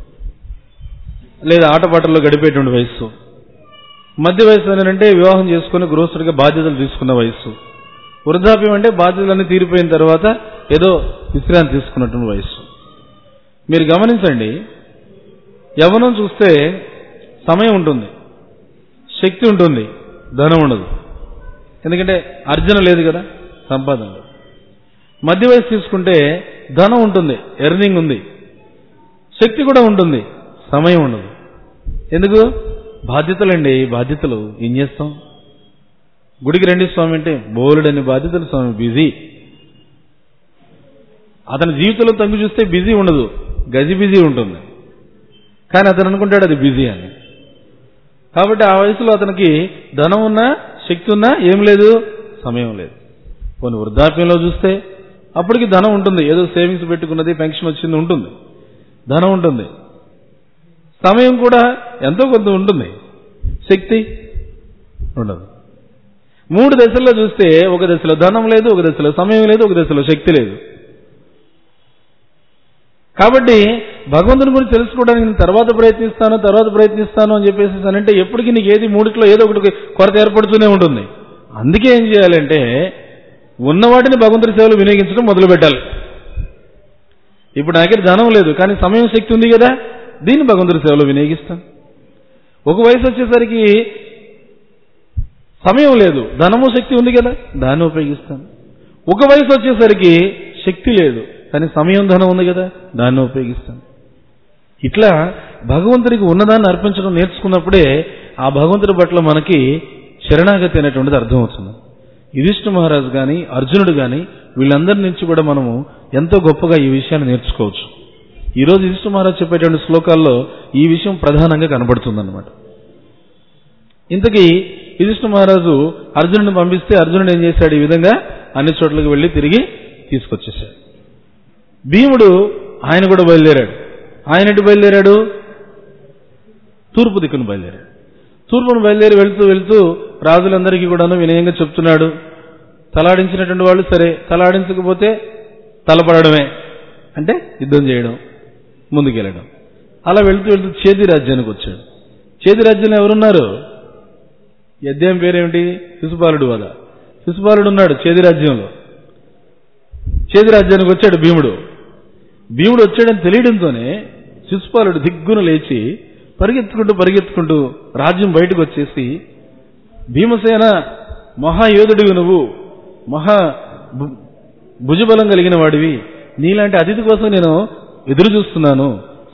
లేదా ఆటపాటల్లో గడిపేటువంటి వయస్సు మధ్య వయస్సు అని అంటే వివాహం చేసుకుని గృహస్థుడిగా బాధ్యతలు తీసుకున్న వయస్సు వృద్ధాప్యం అంటే బాధ్యతలన్నీ తీరిపోయిన తర్వాత ఏదో విశ్రాంతి తీసుకున్నటువంటి వయస్సు మీరు గమనించండి యవ్వనం చూస్తే సమయం ఉంటుంది శక్తి ఉంటుంది ధనం ఉండదు ఎందుకంటే అర్జన లేదు కదా సంపాదన లేదు మధ్య వయసు తీసుకుంటే ధనం ఉంటుంది ఎర్నింగ్ ఉంది శక్తి కూడా ఉంటుంది సమయం ఉండదు ఎందుకు బాధ్యతలండి బాధ్యతలు ఏం చేస్తాం గుడికి రండి స్వామి అంటే బోలుడని బాధ్యతలు స్వామి బిజీ అతని జీవితంలో తగ్గు చూస్తే బిజీ ఉండదు గజి బిజీ ఉంటుంది కానీ అతను అనుకుంటాడు అది బిజీ అని కాబట్టి ఆ వయసులో అతనికి ధనం ఉన్నా శక్తి ఉన్నా ఏం లేదు సమయం లేదు కొన్ని వృద్ధాప్యంలో చూస్తే అప్పటికి ధనం ఉంటుంది ఏదో సేవింగ్స్ పెట్టుకున్నది పెన్షన్ వచ్చింది ఉంటుంది ధనం ఉంటుంది సమయం కూడా ఎంతో కొంత ఉంటుంది శక్తి ఉండదు మూడు దశల్లో చూస్తే ఒక దశలో ధనం లేదు ఒక దశలో సమయం లేదు ఒక దశలో శక్తి లేదు కాబట్టి భగవంతుని గురించి తెలుసుకోవడానికి నేను తర్వాత ప్రయత్నిస్తాను తర్వాత ప్రయత్నిస్తాను అని చెప్పేసి అంటే ఎప్పటికీ నీకు ఏది మూడిట్లో ఏదో ఒకటి కొరత ఏర్పడుతూనే ఉంటుంది అందుకే ఏం చేయాలంటే ఉన్న వాటిని భగవంతుడి సేవలు వినియోగించడం మొదలు పెట్టాలి ఇప్పుడు నా దగ్గర ధనం లేదు కానీ సమయం శక్తి ఉంది కదా దీన్ని భగవంతుడి సేవలో వినియోగిస్తాను ఒక వయసు వచ్చేసరికి సమయం లేదు ధనము శక్తి ఉంది కదా దాన్ని ఉపయోగిస్తాను ఒక వయసు వచ్చేసరికి శక్తి లేదు కానీ సమయం ధనం ఉంది కదా దాన్ని ఉపయోగిస్తాను ఇట్లా భగవంతుడికి ఉన్నదాన్ని అర్పించడం నేర్చుకున్నప్పుడే ఆ భగవంతుడి పట్ల మనకి శరణాగతి అనేటువంటిది అర్థమవుతుంది యుధిష్ఠ మహారాజు కానీ అర్జునుడు కానీ వీళ్ళందరి నుంచి కూడా మనము ఎంతో గొప్పగా ఈ విషయాన్ని నేర్చుకోవచ్చు ఈ రోజు యుధిష్ఠ మహారాజు చెప్పేటువంటి శ్లోకాల్లో ఈ విషయం ప్రధానంగా కనబడుతుందన్నమాట ఇంతకీ యుధిష్ఠ మహారాజు అర్జునుడిని పంపిస్తే అర్జునుడు ఏం చేశాడు ఈ విధంగా అన్ని చోట్లకి వెళ్ళి తిరిగి తీసుకొచ్చేసాడు భీముడు ఆయన కూడా బయలుదేరాడు ఆయన ఎటు బయలుదేరాడు తూర్పు దిక్కును బయలుదేరాడు తూర్పును బయలుదేరి వెళ్తూ వెళ్తూ రాజులందరికీ కూడాను వినయంగా చెప్తున్నాడు తలాడించినటువంటి వాళ్ళు సరే తలాడించకపోతే తలపడమే అంటే యుద్ధం చేయడం ముందుకెళ్ళడం అలా వెళ్తూ వెళ్తూ చేతి రాజ్యానికి వచ్చాడు చేతి రాజ్యంలో ఎవరున్నారు ఈ అధ్యాయం పేరేమిటి శిశుపాలుడు వద శిశుపాలుడు ఉన్నాడు చేది రాజ్యంలో చేది రాజ్యానికి వచ్చాడు భీముడు భీముడు వచ్చాడని తెలియడంతోనే శిశుపాలుడు దిగ్గున లేచి పరిగెత్తుకుంటూ పరిగెత్తుకుంటూ రాజ్యం బయటకు వచ్చేసి భీమసేన మహాయోధుడివి నువ్వు మహా భు- భుజబలం కలిగిన వాడివి నీలాంటి అతిథి కోసం నేను ఎదురు చూస్తున్నాను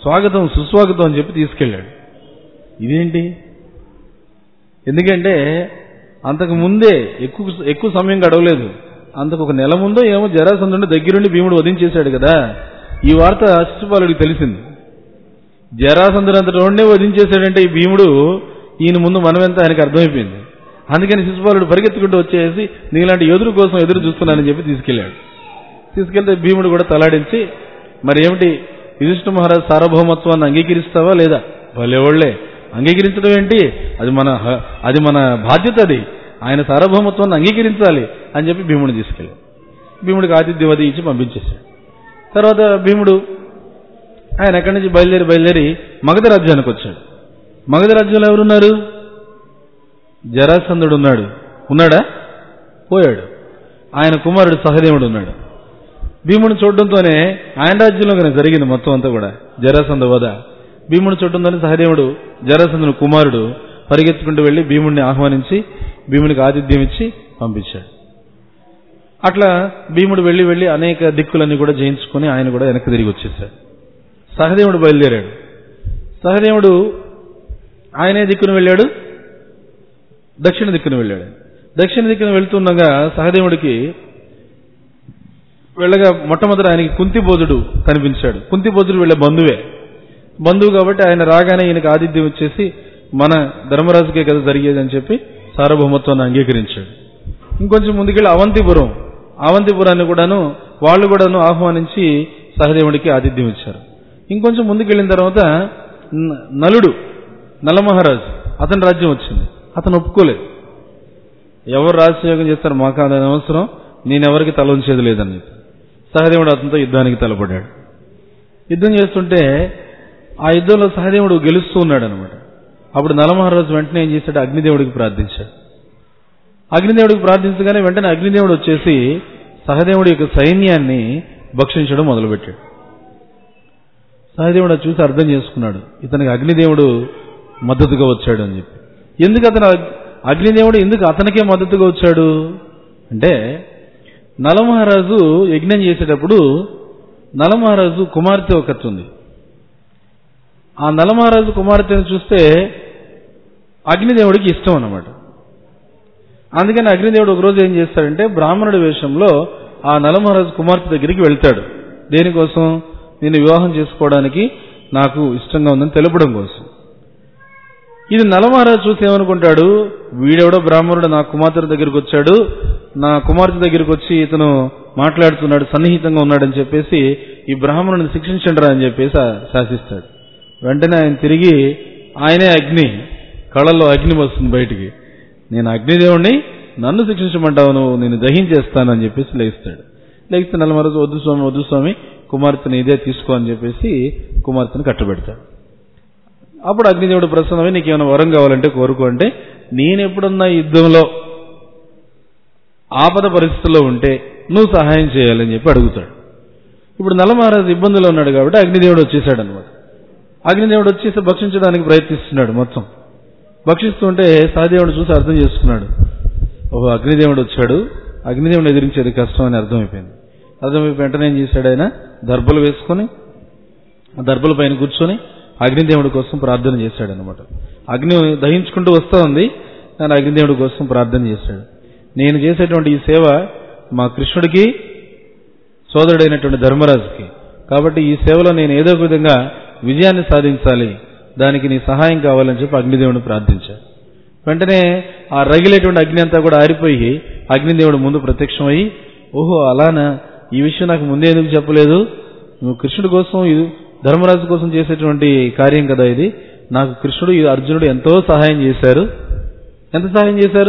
స్వాగతం సుస్వాగతం అని చెప్పి తీసుకెళ్ళాడు ఇదేంటి ఎందుకంటే అంతకు ముందే ఎక్కువ ఎక్కువ సమయం గడవలేదు అంతకు ఒక నెల ముందో ఏమో జరాసంధుడిని దగ్గరుండి భీముడు వధించేశాడు కదా ఈ వార్త శిశుపాలుడికి తెలిసింది జరాసంధుడు అంతటి వాడినే వధించేశాడంటే ఈ భీముడు ఈయన ముందు మనమెంత ఆయనకు అర్థమైపోయింది అందుకని శిశుపాలుడు పరిగెత్తుకుంటూ వచ్చేసి నీలాంటి ఎదురు కోసం ఎదురు చూస్తున్నానని చెప్పి తీసుకెళ్ళాడు తీసుకెళ్తే భీముడు కూడా తలాడించి మరి ఏమిటి యుధిష్ఠ మహారాజ్ సార్వభౌమత్వాన్ని అంగీకరిస్తావా లేదా వాళ్ళే అంగీకరించడం ఏంటి అది మన హ- అది మన బాధ్యత అది ఆయన సార్వభౌమత్వాన్ని అంగీకరించాలి అని చెప్పి భీముడు తీసుకెళ్ళాడు భీముడికి ఆతిథ్యం అది ఇచ్చి పంపించేశాడు తర్వాత భీముడు ఆయన ఎక్కడి నుంచి బయలుదేరి బయలుదేరి మగధ రాజ్యానికి వచ్చాడు మగధ రాజ్యంలో ఎవరున్నారు జరాసంధుడు ఉన్నాడు ఉన్నాడా పోయాడు ఆయన కుమారుడు సహదేవుడు ఉన్నాడు భీముడు చూడడంతోనే ఆయన రాజ్యంలో కనుక జరిగింది మొత్తం అంతా కూడా జరాసంధ వధ భీముడు చూడడంతోనే సహదేవుడు జరాసంధుని కుమారుడు పరిగెత్తుకుంటూ వెళ్లి భీముడిని ఆహ్వానించి భీముడికి ఆతిథ్యం ఇచ్చి పంపించాడు అట్లా భీముడు వెళ్లి వెళ్లి అనేక దిక్కులన్నీ కూడా జయించుకొని ఆయన కూడా వెనక్కి తిరిగి వచ్చేసాడు సహదేవుడు బయలుదేరాడు సహదేవుడు ఆయనే దిక్కును వెళ్ళాడు దక్షిణ దిక్కును వెళ్ళాడు దక్షిణ దిక్కును వెళ్తుండగా సహదేవుడికి వెళ్ళగా మొట్టమొదట ఆయనకి కుంతిబోధుడు కనిపించాడు కుంతిబోధుడు వెళ్ళే బంధువే బంధువు కాబట్టి ఆయన రాగానే ఈయనకు ఆతిథ్యం వచ్చేసి మన ధర్మరాజుకే కదా జరిగేది అని చెప్పి సార్వభౌమత్వాన్ని అంగీకరించాడు ఇంకొంచెం ముందుకెళ్ళి అవంతిపురం అవంతిపురాన్ని కూడాను వాళ్ళు కూడాను ఆహ్వానించి సహదేవుడికి ఆతిథ్యం ఇచ్చారు ఇంకొంచెం ముందుకెళ్ళిన తర్వాత న- నలుడు నలమహారాజు అతని రాజ్యం వచ్చింది అతను ఒప్పుకోలేదు ఎవరు రాజయోగం చేస్తారు మాకు అది అవసరం నేనెవరికి తల ఉంచేది లేదని చెప్పి సహదేవుడు అతనితో యుద్ధానికి తలపడ్డాడు యుద్ధం చేస్తుంటే ఆ యుద్ధంలో సహదేవుడు గెలుస్తూ ఉన్నాడు అనమాట అప్పుడు నలమహారాజు వెంటనే ఏం చేశాడు అగ్నిదేవుడికి ప్రార్థించాడు అగ్నిదేవుడికి ప్రార్థించగానే వెంటనే అగ్నిదేవుడు వచ్చేసి సహదేవుడి యొక్క సైన్యాన్ని భక్షించడం మొదలుపెట్టాడు సహదేవుడు అది చూసి అర్థం చేసుకున్నాడు ఇతనికి అగ్నిదేవుడు మద్దతుగా వచ్చాడు అని చెప్పి ఎందుకు అతను అగ్- అగ్నిదేవుడు ఎందుకు అతనికే మద్దతుగా వచ్చాడు అంటే నలమహారాజు యజ్ఞం చేసేటప్పుడు నలమహారాజు కుమార్తె ఒకటి ఉంది ఆ నలమహారాజు కుమార్తెను చూస్తే అగ్నిదేవుడికి ఇష్టం అన్నమాట అందుకని అగ్నిదేవుడు ఒకరోజు ఏం చేస్తాడంటే బ్రాహ్మణుడి వేషంలో ఆ నలమహారాజు కుమార్తె దగ్గరికి వెళ్తాడు దేనికోసం నేను వివాహం చేసుకోవడానికి నాకు ఇష్టంగా ఉందని తెలపడం కోసం ఇది నలమహారాజు చూసి ఏమనుకుంటాడు వీడెవడో బ్రాహ్మణుడు నా కుమార్తె దగ్గరికి వచ్చాడు నా కుమార్తె దగ్గరికి వచ్చి ఇతను మాట్లాడుతున్నాడు సన్నిహితంగా ఉన్నాడని చెప్పేసి ఈ బ్రాహ్మణుని శిక్షించండి రా అని చెప్పేసి ఆ- శాసిస్తాడు వెంటనే ఆయన తిరిగి ఆయనే అగ్ని కళల్లో అగ్ని వస్తుంది బయటికి నేను అగ్నిదేవుణ్ణి నన్ను శిక్షించమంటావు నువ్వు నేను దహించేస్తాను అని చెప్పేసి లేస్తాడు లేస్తే నలమహారాజు వద్దు స్వామి వద్దు స్వామి కుమార్తెని ఇదే తీసుకో అని చెప్పేసి కుమార్తెను కట్టబెడతాడు అప్పుడు అగ్నిదేవుడు ప్రసన్నమై నీకు ఏమైనా వరం కావాలంటే కోరుకో అంటే నేను ఎప్పుడన్నా యుద్ధంలో ఆపద పరిస్థితుల్లో ఉంటే నువ్వు సహాయం చేయాలని చెప్పి అడుగుతాడు ఇప్పుడు నలమహారాజు ఇబ్బందులో ఉన్నాడు కాబట్టి అగ్నిదేవుడు వచ్చేసాడు అనమాట అగ్నిదేవుడు వచ్చేసి భక్షించడానికి ప్రయత్నిస్తున్నాడు మొత్తం భక్షిస్తుంటే సహదేవుడు చూసి అర్థం చేసుకున్నాడు ఓహో అగ్నిదేవుడు వచ్చాడు అగ్నిదేవుడు ఎదిరించేది కష్టం అని అర్థమైపోయింది అర్థమైపోయి వెంటనే ఏం చేశాడు ఆయన దర్భలు వేసుకొని ఆ దర్భల పైన కూర్చొని అగ్నిదేవుడి కోసం ప్రార్థన చేశాడు అనమాట అగ్ని దహించుకుంటూ వస్తూ ఉంది కానీ అగ్నిదేవుడి కోసం ప్రార్థన చేశాడు నేను చేసేటువంటి ఈ సేవ మా కృష్ణుడికి సోదరుడైనటువంటి ధర్మరాజుకి కాబట్టి ఈ సేవలో నేను ఏదో ఒక విధంగా విజయాన్ని సాధించాలి దానికి నీ సహాయం కావాలని చెప్పి అగ్నిదేవుడిని ప్రార్థించాడు వెంటనే ఆ రగిలేటువంటి అగ్ని అంతా కూడా ఆరిపోయి అగ్నిదేవుడు ముందు ప్రత్యక్షమయ్యి ఓహో అలానా ఈ విషయం నాకు ముందే ఎందుకు చెప్పలేదు నువ్వు కృష్ణుడి కోసం ఇది ధర్మరాజు కోసం చేసేటువంటి కార్యం కదా ఇది నాకు కృష్ణుడు ఈ అర్జునుడు ఎంతో సహాయం చేశారు ఎంత సహాయం చేశారు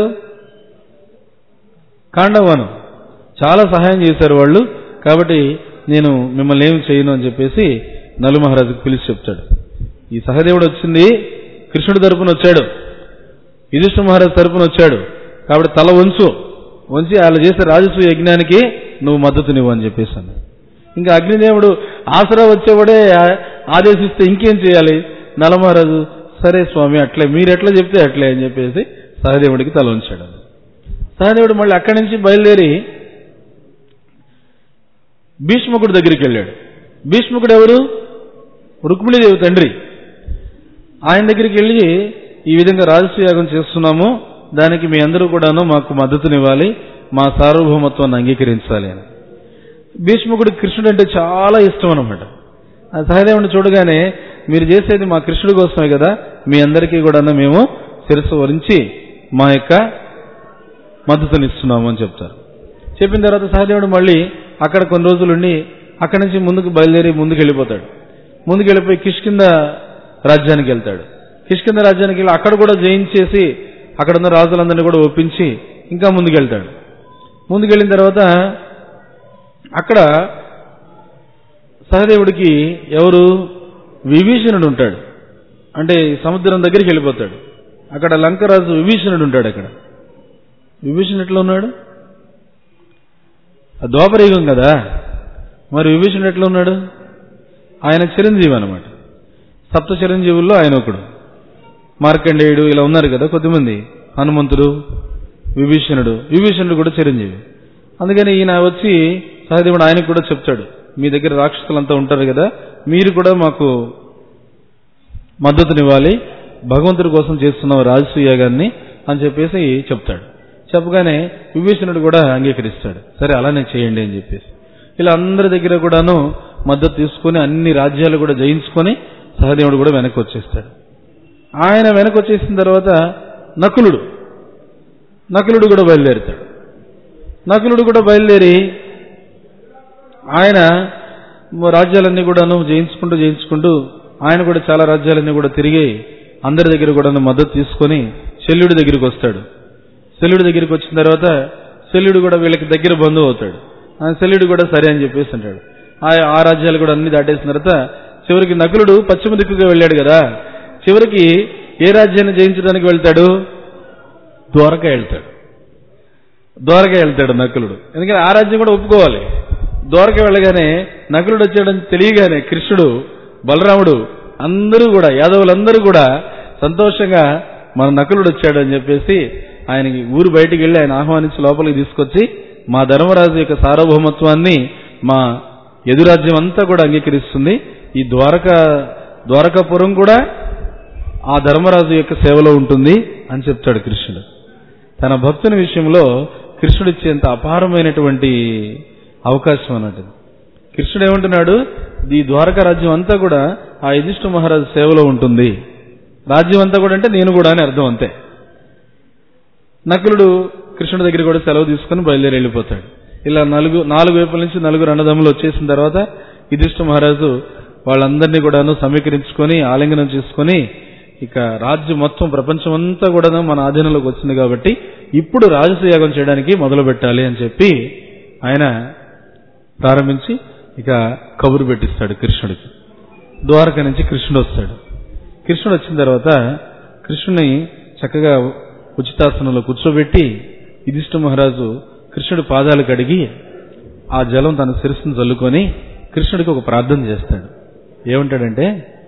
కాండవనం చాలా సహాయం చేశారు వాళ్ళు కాబట్టి నేను మిమ్మల్ని ఏమి చేయను అని చెప్పేసి నలు మహారాజుకు పిలిచి చెప్తాడు ఈ సహదేవుడు వచ్చింది కృష్ణుడి తరపున వచ్చాడు యుధిష్ఠ మహారాజు తరపున వచ్చాడు కాబట్టి తల వంచు వంచి వాళ్ళు చేసే రాజస్వ యజ్ఞానికి నువ్వు మద్దతునివ్వు అని చెప్పేసాను ఇంకా అగ్నిదేవుడు ఆసరా వచ్చేవాడే ఆ- ఆదేశిస్తే ఇంకేం చేయాలి నలమహారాజు సరే స్వామి అట్లే మీరు ఎట్లా చెప్తే అట్లే అని చెప్పేసి సహదేవుడికి తల ఉంచాడు సహదేవుడు మళ్ళీ అక్కడి నుంచి బయలుదేరి భీష్ముకుడి దగ్గరికి వెళ్ళాడు భీష్ముకుడు ఎవరు రుక్మిణీదేవి తండ్రి ఆయన దగ్గరికి వెళ్ళి ఈ విధంగా రాజసూయాగం చేస్తున్నాము దానికి మీ అందరూ కూడాను మాకు మద్దతునివ్వాలి మా సార్వభౌమత్వాన్ని అంగీకరించాలి అని భీష్ముకుడు కృష్ణుడు అంటే చాలా ఇష్టం అనమాట ఆ సహదేవుని చూడగానే మీరు చేసేది మా కృష్ణుడి కోసమే కదా మీ అందరికీ కూడా మేము శిరస్సు వరించి మా యొక్క మద్దతునిస్తున్నాము అని చెప్తారు చెప్పిన తర్వాత సహదేవుడు మళ్ళీ అక్కడ కొన్ని రోజులుండి అక్కడి నుంచి ముందుకు బయలుదేరి ముందుకు వెళ్ళిపోతాడు ముందుకు వెళ్ళిపోయి కిష్కింద రాజ్యానికి వెళ్తాడు కిష్కింద రాజ్యానికి వెళ్ళి అక్కడ కూడా జయించేసి అక్కడ ఉన్న రాజులందరినీ కూడా ఒప్పించి ఇంకా ముందుకెళ్తాడు ముందుకెళ్ళిన తర్వాత అక్కడ సహదేవుడికి ఎవరు విభీషణుడు ఉంటాడు అంటే సముద్రం దగ్గరికి వెళ్ళిపోతాడు అక్కడ లంకరాజు విభీషణుడు ఉంటాడు అక్కడ విభీషణుడు ఎట్లా ఉన్నాడు ఆ ద్వాపరయుగం కదా మరి విభీషణుడు ఎట్లా ఉన్నాడు ఆయన చిరంజీవి అనమాట సప్త చిరంజీవుల్లో ఆయన ఒకడు మార్కండేయుడు ఇలా ఉన్నారు కదా కొద్దిమంది హనుమంతుడు విభీషణుడు విభీషణుడు కూడా చిరంజీవి అందుకని ఈయన వచ్చి సహదేవుడు ఆయనకు కూడా చెప్తాడు మీ దగ్గర రాక్షసులంతా ఉంటారు కదా మీరు కూడా మాకు మద్దతునివ్వాలి భగవంతుడి కోసం చేస్తున్న రాజసూయాగాన్ని అని చెప్పేసి చెప్తాడు చెప్పగానే విభీషణుడు కూడా అంగీకరిస్తాడు సరే అలానే చేయండి అని చెప్పేసి ఇలా అందరి దగ్గర కూడాను మద్దతు తీసుకొని అన్ని రాజ్యాలు కూడా జయించుకొని సహదేవుడు కూడా వెనక్కి వచ్చేస్తాడు ఆయన వెనక్కి వచ్చేసిన తర్వాత నకులుడు నకులుడు కూడా బయలుదేరుతాడు నకులుడు కూడా బయలుదేరి ఆయన రాజ్యాలన్నీ కూడాను జయించుకుంటూ జయించుకుంటూ ఆయన కూడా చాలా రాజ్యాలన్నీ కూడా తిరిగి అందరి దగ్గర కూడా మద్దతు తీసుకొని శల్యుడి దగ్గరికి వస్తాడు శల్యుడి దగ్గరికి వచ్చిన తర్వాత శల్యుడు కూడా వీళ్ళకి దగ్గర బంధువు అవుతాడు ఆ శల్యుడు కూడా సరే అని చెప్పేసి అంటాడు ఆ ఆ రాజ్యాలు కూడా అన్ని దాటేసిన తర్వాత చివరికి నకులుడు పశ్చిమ దిక్కుగా వెళ్ళాడు కదా చివరికి ఏ రాజ్యాన్ని జయించడానికి వెళ్తాడు ద్వారక వెళ్తాడు ద్వారక వెళ్తాడు నకులుడు ఎందుకంటే ఆ రాజ్యం కూడా ఒప్పుకోవాలి ద్వారక వెళ్ళగానే నకులుడు వచ్చాడని తెలియగానే కృష్ణుడు బలరాముడు అందరూ కూడా యాదవులందరూ కూడా సంతోషంగా మన నకులుడు వచ్చాడు అని చెప్పేసి ఆయనకి ఊరు బయటికి వెళ్ళి ఆయన ఆహ్వానించి లోపలికి తీసుకొచ్చి మా ధర్మరాజు యొక్క సార్వభౌమత్వాన్ని మా ఎదురాజ్యం అంతా కూడా అంగీకరిస్తుంది ఈ ద్వారక ద్వారకాపురం కూడా ఆ ధర్మరాజు యొక్క సేవలో ఉంటుంది అని చెప్తాడు కృష్ణుడు తన భక్తుని విషయంలో కృష్ణుడు ఇచ్చేంత అపారమైనటువంటి అవకాశం అన్నట్టు కృష్ణుడు ఏమంటున్నాడు ఈ ద్వారకా రాజ్యం అంతా కూడా ఆ యుధిష్ఠ మహారాజు సేవలో ఉంటుంది రాజ్యం అంతా కూడా అంటే నేను కూడా అని అర్థం అంతే నకులుడు కృష్ణుడి దగ్గర కూడా సెలవు తీసుకుని బయలుదేరి వెళ్ళిపోతాడు ఇలా నలుగు నాలుగు వైపుల నుంచి నలుగురు అన్నదమ్ములు వచ్చేసిన తర్వాత యుధిష్ఠ మహారాజు వాళ్ళందరినీ కూడాను సమీకరించుకొని ఆలింగనం చేసుకొని ఇక రాజ్యం మొత్తం ప్రపంచం అంతా కూడా మన ఆధీనంలోకి వచ్చింది కాబట్టి ఇప్పుడు రాజసయాగం చేయడానికి మొదలు పెట్టాలి అని చెప్పి ఆయన ప్రారంభించి ఇక కబురు పెట్టిస్తాడు కృష్ణుడికి ద్వారక నుంచి కృష్ణుడు వస్తాడు కృష్ణుడు వచ్చిన తర్వాత కృష్ణుని చక్కగా ఉచితాసనంలో కూర్చోబెట్టి యుధిష్ఠ మహారాజు కృష్ణుడి పాదాలు కడిగి ఆ జలం తన శిరస్సును చల్లుకొని కృష్ణుడికి ఒక ప్రార్థన చేస్తాడు ఏమంటాడంటే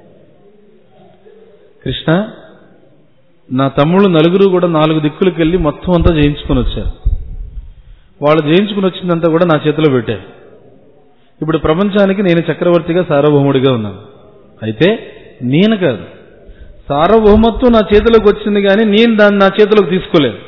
కృష్ణ నా తమ్ముళ్ళు నలుగురు కూడా నాలుగు దిక్కులకు వెళ్ళి మొత్తం అంతా జయించుకొని వచ్చారు వాళ్ళు జయించుకుని వచ్చిందంతా కూడా నా చేతిలో పెట్టారు ఇప్పుడు ప్రపంచానికి నేను చక్రవర్తిగా సార్వభౌముడిగా ఉన్నాను అయితే నేను కాదు సార్వభౌమత్వం నా చేతిలోకి వచ్చింది కానీ నేను దాన్ని నా చేతిలోకి తీసుకోలేదు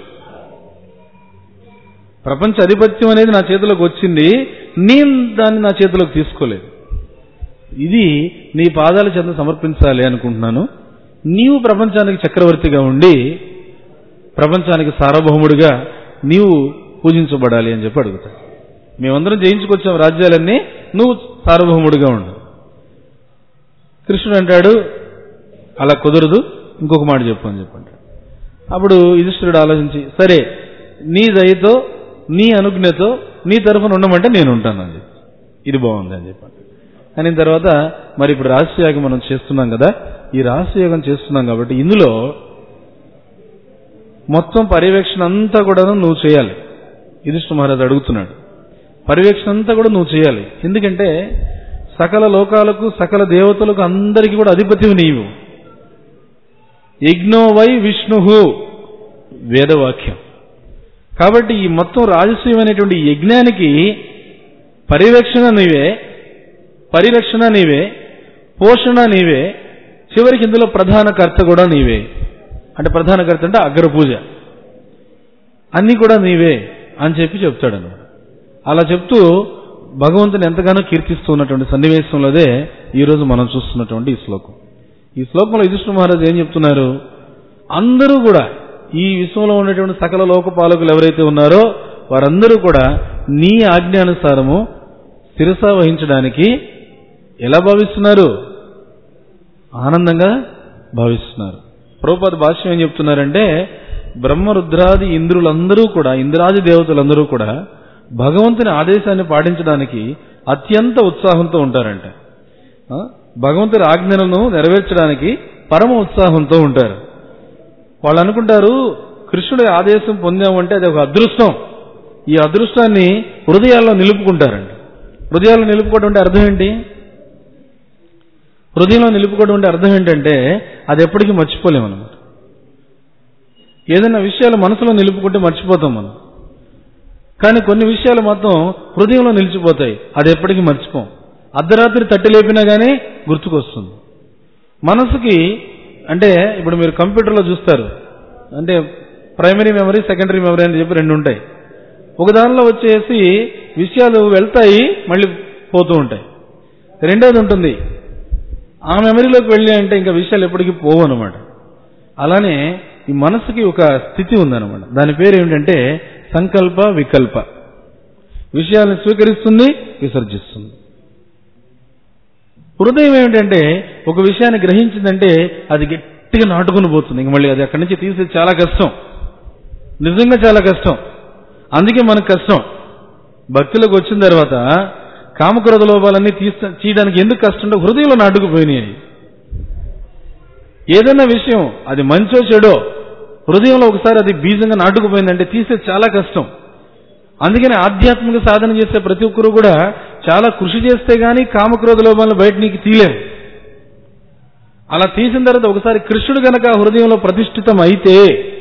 ప్రపంచ అధిపత్యం అనేది నా చేతిలోకి వచ్చింది నేను దాన్ని నా చేతిలోకి తీసుకోలేదు ఇది నీ పాదాల చెంత సమర్పించాలి అనుకుంటున్నాను నీవు ప్రపంచానికి చక్రవర్తిగా ఉండి ప్రపంచానికి సార్వభౌముడిగా నీవు పూజించబడాలి అని చెప్పి అడుగుతాడు మేమందరం జయించుకొచ్చాం రాజ్యాలన్నీ నువ్వు సార్వభౌముడిగా ఉండు కృష్ణుడు అంటాడు అలా కుదరదు ఇంకొక మాట చెప్పు అని చెప్పంటాడు అప్పుడు యుధిష్ఠిరుడు ఆలోచించి సరే నీ దయతో నీ అనుజ్ఞతో నీ తరఫున ఉండమంటే నేను ఉంటాను అని చెప్పి ఇది బాగుంది అని చెప్పాను అని తర్వాత మరి ఇప్పుడు రహస్యయాగం మనం చేస్తున్నాం కదా ఈ రహస్యయాగం చేస్తున్నాం కాబట్టి ఇందులో మొత్తం పర్యవేక్షణ అంతా కూడా నువ్వు చేయాలి యుధిష్ఠ మహారాజు అడుగుతున్నాడు పర్యవేక్షణ అంతా కూడా నువ్వు చేయాలి ఎందుకంటే సకల లోకాలకు సకల దేవతలకు అందరికీ కూడా అధిపతివి నీవు యజ్ఞో వై విష్ణు వేదవాక్యం కాబట్టి ఈ మొత్తం రాజస్వయం అనేటువంటి యజ్ఞానికి పర్యవేక్షణ నీవే పరిరక్షణ నీవే పోషణ నీవే చివరికి ఇందులో ప్రధాన కర్త కూడా నీవే అంటే ప్రధాన కర్త అంటే అగ్ర పూజ అన్నీ కూడా నీవే అని చెప్పి చెప్తాడు అన్నమాట అలా చెప్తూ భగవంతుని ఎంతగానో కీర్తిస్తూ ఉన్నటువంటి సన్నివేశంలోదే ఈరోజు మనం చూస్తున్నటువంటి ఈ శ్లోకం ఈ శ్లోకంలో యుధిష్ఠిర మహారాజు ఏం చెప్తున్నారు అందరూ కూడా ఈ విశ్వంలో ఉన్నటువంటి సకల లోకపాలకులు ఎవరైతే ఉన్నారో వారందరూ కూడా నీ ఆజ్ఞానుసారము శిరస వహించడానికి ఎలా భావిస్తున్నారు ఆనందంగా భావిస్తున్నారు ప్రభుపాద భాష్యం ఏం చెప్తున్నారంటే బ్రహ్మరుద్రాది ఇంద్రులందరూ కూడా ఇంద్రాది దేవతలందరూ కూడా భగవంతుని ఆదేశాన్ని పాటించడానికి అత్యంత ఉత్సాహంతో ఉంటారంట ఆ? భగవంతుని ఆజ్ఞలను నెరవేర్చడానికి పరమ ఉత్సాహంతో ఉంటారు వాళ్ళు అనుకుంటారు కృష్ణుడి ఆదేశం పొందామంటే అది ఒక అదృష్టం ఈ అదృష్టాన్ని హృదయాల్లో నిలుపుకుంటారండి హృదయాల్లో నిలుపుకోవడం అంటే అర్థం ఏంటి హృదయంలో నిలుపుకోవడం అంటే అర్థం ఏంటంటే అది ఎప్పటికీ మర్చిపోలేము అనమాట ఏదైనా విషయాలు మనసులో నిలుపుకుంటే మర్చిపోతాం మనం కానీ కొన్ని విషయాలు మాత్రం హృదయంలో నిలిచిపోతాయి అది ఎప్పటికీ మర్చిపోం అర్ధరాత్రి తట్టి లేపినా కానీ గుర్తుకొస్తుంది మనసుకి అంటే ఇప్పుడు మీరు కంప్యూటర్లో చూస్తారు అంటే ప్రైమరీ మెమరీ సెకండరీ మెమరీ అని చెప్పి రెండు ఉంటాయి ఒక దానిలో వచ్చేసి విషయాలు వెళ్తాయి మళ్ళీ పోతూ ఉంటాయి రెండోది ఉంటుంది ఆ మెమరీలోకి వెళ్ళి అంటే ఇంకా విషయాలు ఎప్పటికీ పోవు అనమాట అలానే ఈ మనసుకి ఒక స్థితి ఉందన్నమాట దాని పేరు ఏమిటంటే సంకల్ప వికల్ప విషయాలను స్వీకరిస్తుంది విసర్జిస్తుంది హృదయం ఏమిటంటే ఒక విషయాన్ని గ్రహించిందంటే అది గట్టిగా నాటుకుని పోతుంది ఇంక మళ్ళీ అది అక్కడి నుంచి తీసేది చాలా కష్టం నిజంగా చాలా కష్టం అందుకే మనకు కష్టం భక్తులకు వచ్చిన తర్వాత కామక్రోధ లోపాలన్నీ తీస్త చేయడానికి ఎందుకు కష్టం అంటే హృదయంలో నాటుకుపోయినాయి ఏదైనా విషయం అది మంచో చెడో హృదయంలో ఒకసారి అది బీజంగా నాటుకుపోయిందంటే తీసేది చాలా కష్టం అందుకని ఆధ్యాత్మిక సాధన చేసే ప్రతి ఒక్కరు కూడా చాలా కృషి చేస్తే గానీ కామక్రోధ లోపాలను బయట నీకు తీలేవు అలా తీసిన తర్వాత ఒకసారి కృష్ణుడు గనక హృదయంలో ప్రతిష్ఠితం అయితే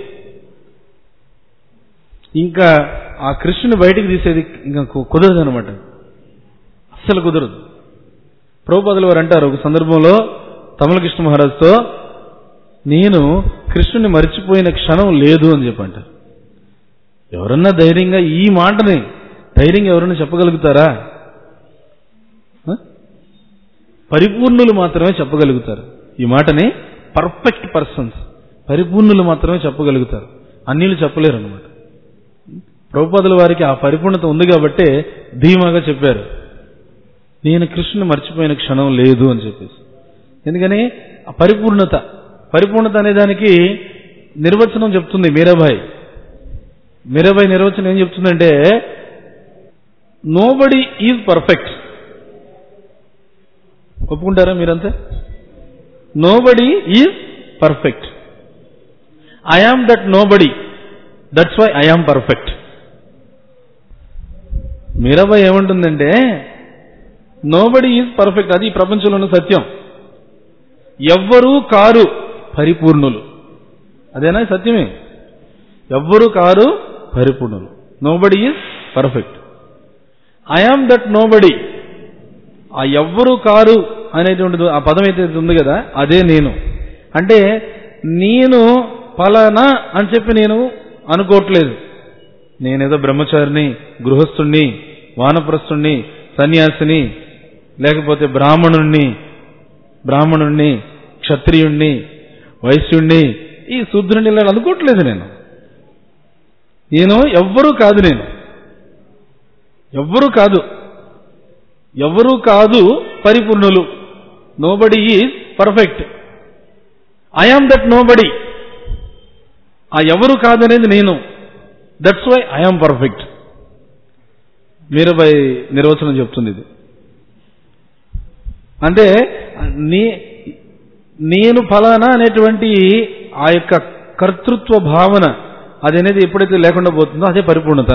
ఇంకా ఆ కృష్ణుని బయటికి తీసేది ఇంకా కు- కుదరదు అనమాట అస్సలు కుదరదు ప్రభుపాదులు వారు అంటారు ఒక సందర్భంలో తమలకృష్ణ మహారాజుతో నేను కృష్ణుని మర్చిపోయిన క్షణం లేదు అని చెప్పంటారు ఎవరన్నా ధైర్యంగా ఈ మాటని ధైర్యంగా ఎవరన్నా చెప్పగలుగుతారా ఆ? పరిపూర్ణులు మాత్రమే చెప్పగలుగుతారు ఈ మాటని పర్ఫెక్ట్ పర్సన్స్ పరిపూర్ణులు మాత్రమే చెప్పగలుగుతారు అన్నిలు చెప్పలేరు అనమాట ప్రభుపాదుల వారికి ఆ పరిపూర్ణత ఉంది కాబట్టే ధీమాగా చెప్పారు నేను కృష్ణుని మర్చిపోయిన క్షణం లేదు అని చెప్పేసి ఎందుకని ఆ పరిపూర్ణత పరిపూర్ణత అనే దానికి నిర్వచనం చెప్తుంది మీరాబాయి మీరాబాయి నిర్వచనం ఏం చెప్తుందంటే నోబడి ఈజ్ పర్ఫెక్ట్ ఒప్పుకుంటారా మీరంతా nobody is perfect I am that nobody that's why I am perfect Mirabai ఏమంటుందంటే నోబడి ఈజ్ పర్ఫెక్ట్ అది ఈ ప్రపంచంలో ఉన్న సత్యం ఎవ్వరూ కారు పరిపూర్ణులు అదేనా ఈ సత్యమే ఎవ్వరూ కారు పరిపూర్ణులు nobody is perfect I am that nobody ఆ ఎవ్వరూ కారు అనేటువంటిది ఆ పదం అయితే ఉంది కదా అదే నేను అంటే నేను ఫలానా అని చెప్పి నేను అనుకోవట్లేదు నేనేదో బ్రహ్మచారిని గృహస్థుణ్ణి వానప్రస్థుణ్ణి సన్యాసిని లేకపోతే బ్రాహ్మణుణ్ణి బ్రాహ్మణుణ్ణి క్షత్రియుణ్ణి వైశ్యుణ్ణి ఈ శూద్రుణ్ణి ఇలా అనుకోవట్లేదు నేను నేను ఎవ్వరూ కాదు నేను ఎవ్వరూ కాదు ఎవ్వరూ కాదు పరిపూర్ణులు nobody is perfect I am that nobody ఆ ఎవరు కాదనేది నేను that's why I am perfect Mirabai నిర్వచనం చెప్తుంది ఇది అంటే నీ నేను ఫలానా అనేటువంటి ఆ యొక్క కర్తృత్వ భావన అది అనేది ఎప్పుడైతే లేకుండా పోతుందో అదే పరిపూర్ణత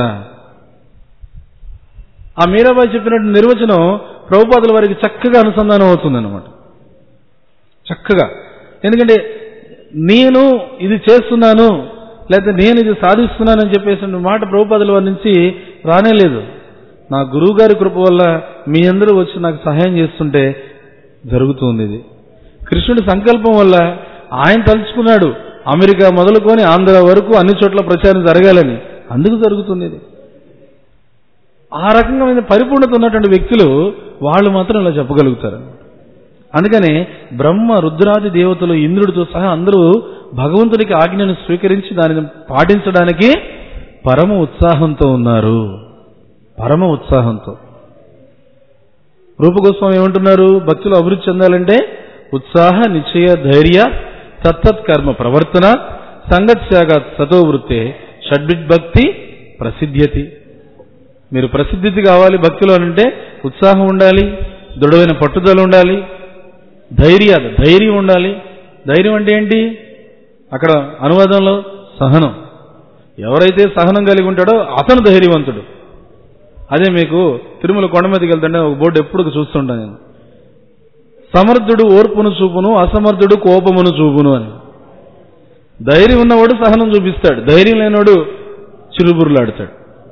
ఆ మీరాబాయి చెప్పినట్టు నిర్వచనం ప్రభుపాదుల వారికి చక్కగా అనుసంధానం అవుతుందన్నమాట చక్కగా ఎందుకంటే నేను ఇది చేస్తున్నాను లేకపోతే నేను ఇది సాధిస్తున్నానని చెప్పేసి మాట ప్రభుపాదుల వారి నుంచి రానే లేదు నా గురువు గారి కృప వల్ల మీ అందరూ వచ్చి నాకు సహాయం చేస్తుంటే జరుగుతుంది ఇది కృష్ణుడి సంకల్పం వల్ల ఆయన తలుచుకున్నాడు అమెరికా మొదలుకొని ఆంధ్ర వరకు అన్ని చోట్ల ప్రచారం జరగాలని అందుకు జరుగుతుంది ఇది ఆ రకంగా పరిపూర్ణత ఉన్నటువంటి వ్యక్తులు వాళ్ళు మాత్రం ఇలా చెప్పగలుగుతారు అందుకని బ్రహ్మ రుద్రాది దేవతలు ఇంద్రుడితో సహా అందరూ భగవంతుడికి ఆజ్ఞను స్వీకరించి దానిని పాటించడానికి పరమ ఉత్సాహంతో ఉన్నారు పరమ ఉత్సాహంతో రూపగోస్వామి ఏమంటున్నారు భక్తులు అభివృద్ధి చెందాలంటే ఉత్సాహ నిశ్చయ ధైర్య తత్తత్ కర్మ ప్రవర్తన సంగత్యాగ సతో వృత్తే షడ్భిద్భక్తి ప్రసిద్ధ్యతి మీరు ప్రసిద్ధితి కావాలి భక్తిలో అంటే ఉత్సాహం ఉండాలి దృఢమైన పట్టుదల ఉండాలి ధైర్య ధైర్యం ఉండాలి ధైర్యం అంటే ఏంటి అక్కడ అనువాదంలో సహనం ఎవరైతే సహనం కలిగి ఉంటాడో అతను ధైర్యవంతుడు అదే మీకు తిరుమల కొండ మీదకి వెళ్తుంటే ఒక బోర్డు ఎప్పుడు చూస్తుంటాను నేను సమర్థుడు ఓర్పును చూపును అసమర్థుడు కోపమును చూపును అని ధైర్యం ఉన్నవాడు సహనం చూపిస్తాడు ధైర్యం లేనివాడు చిరుబురులాడతాడు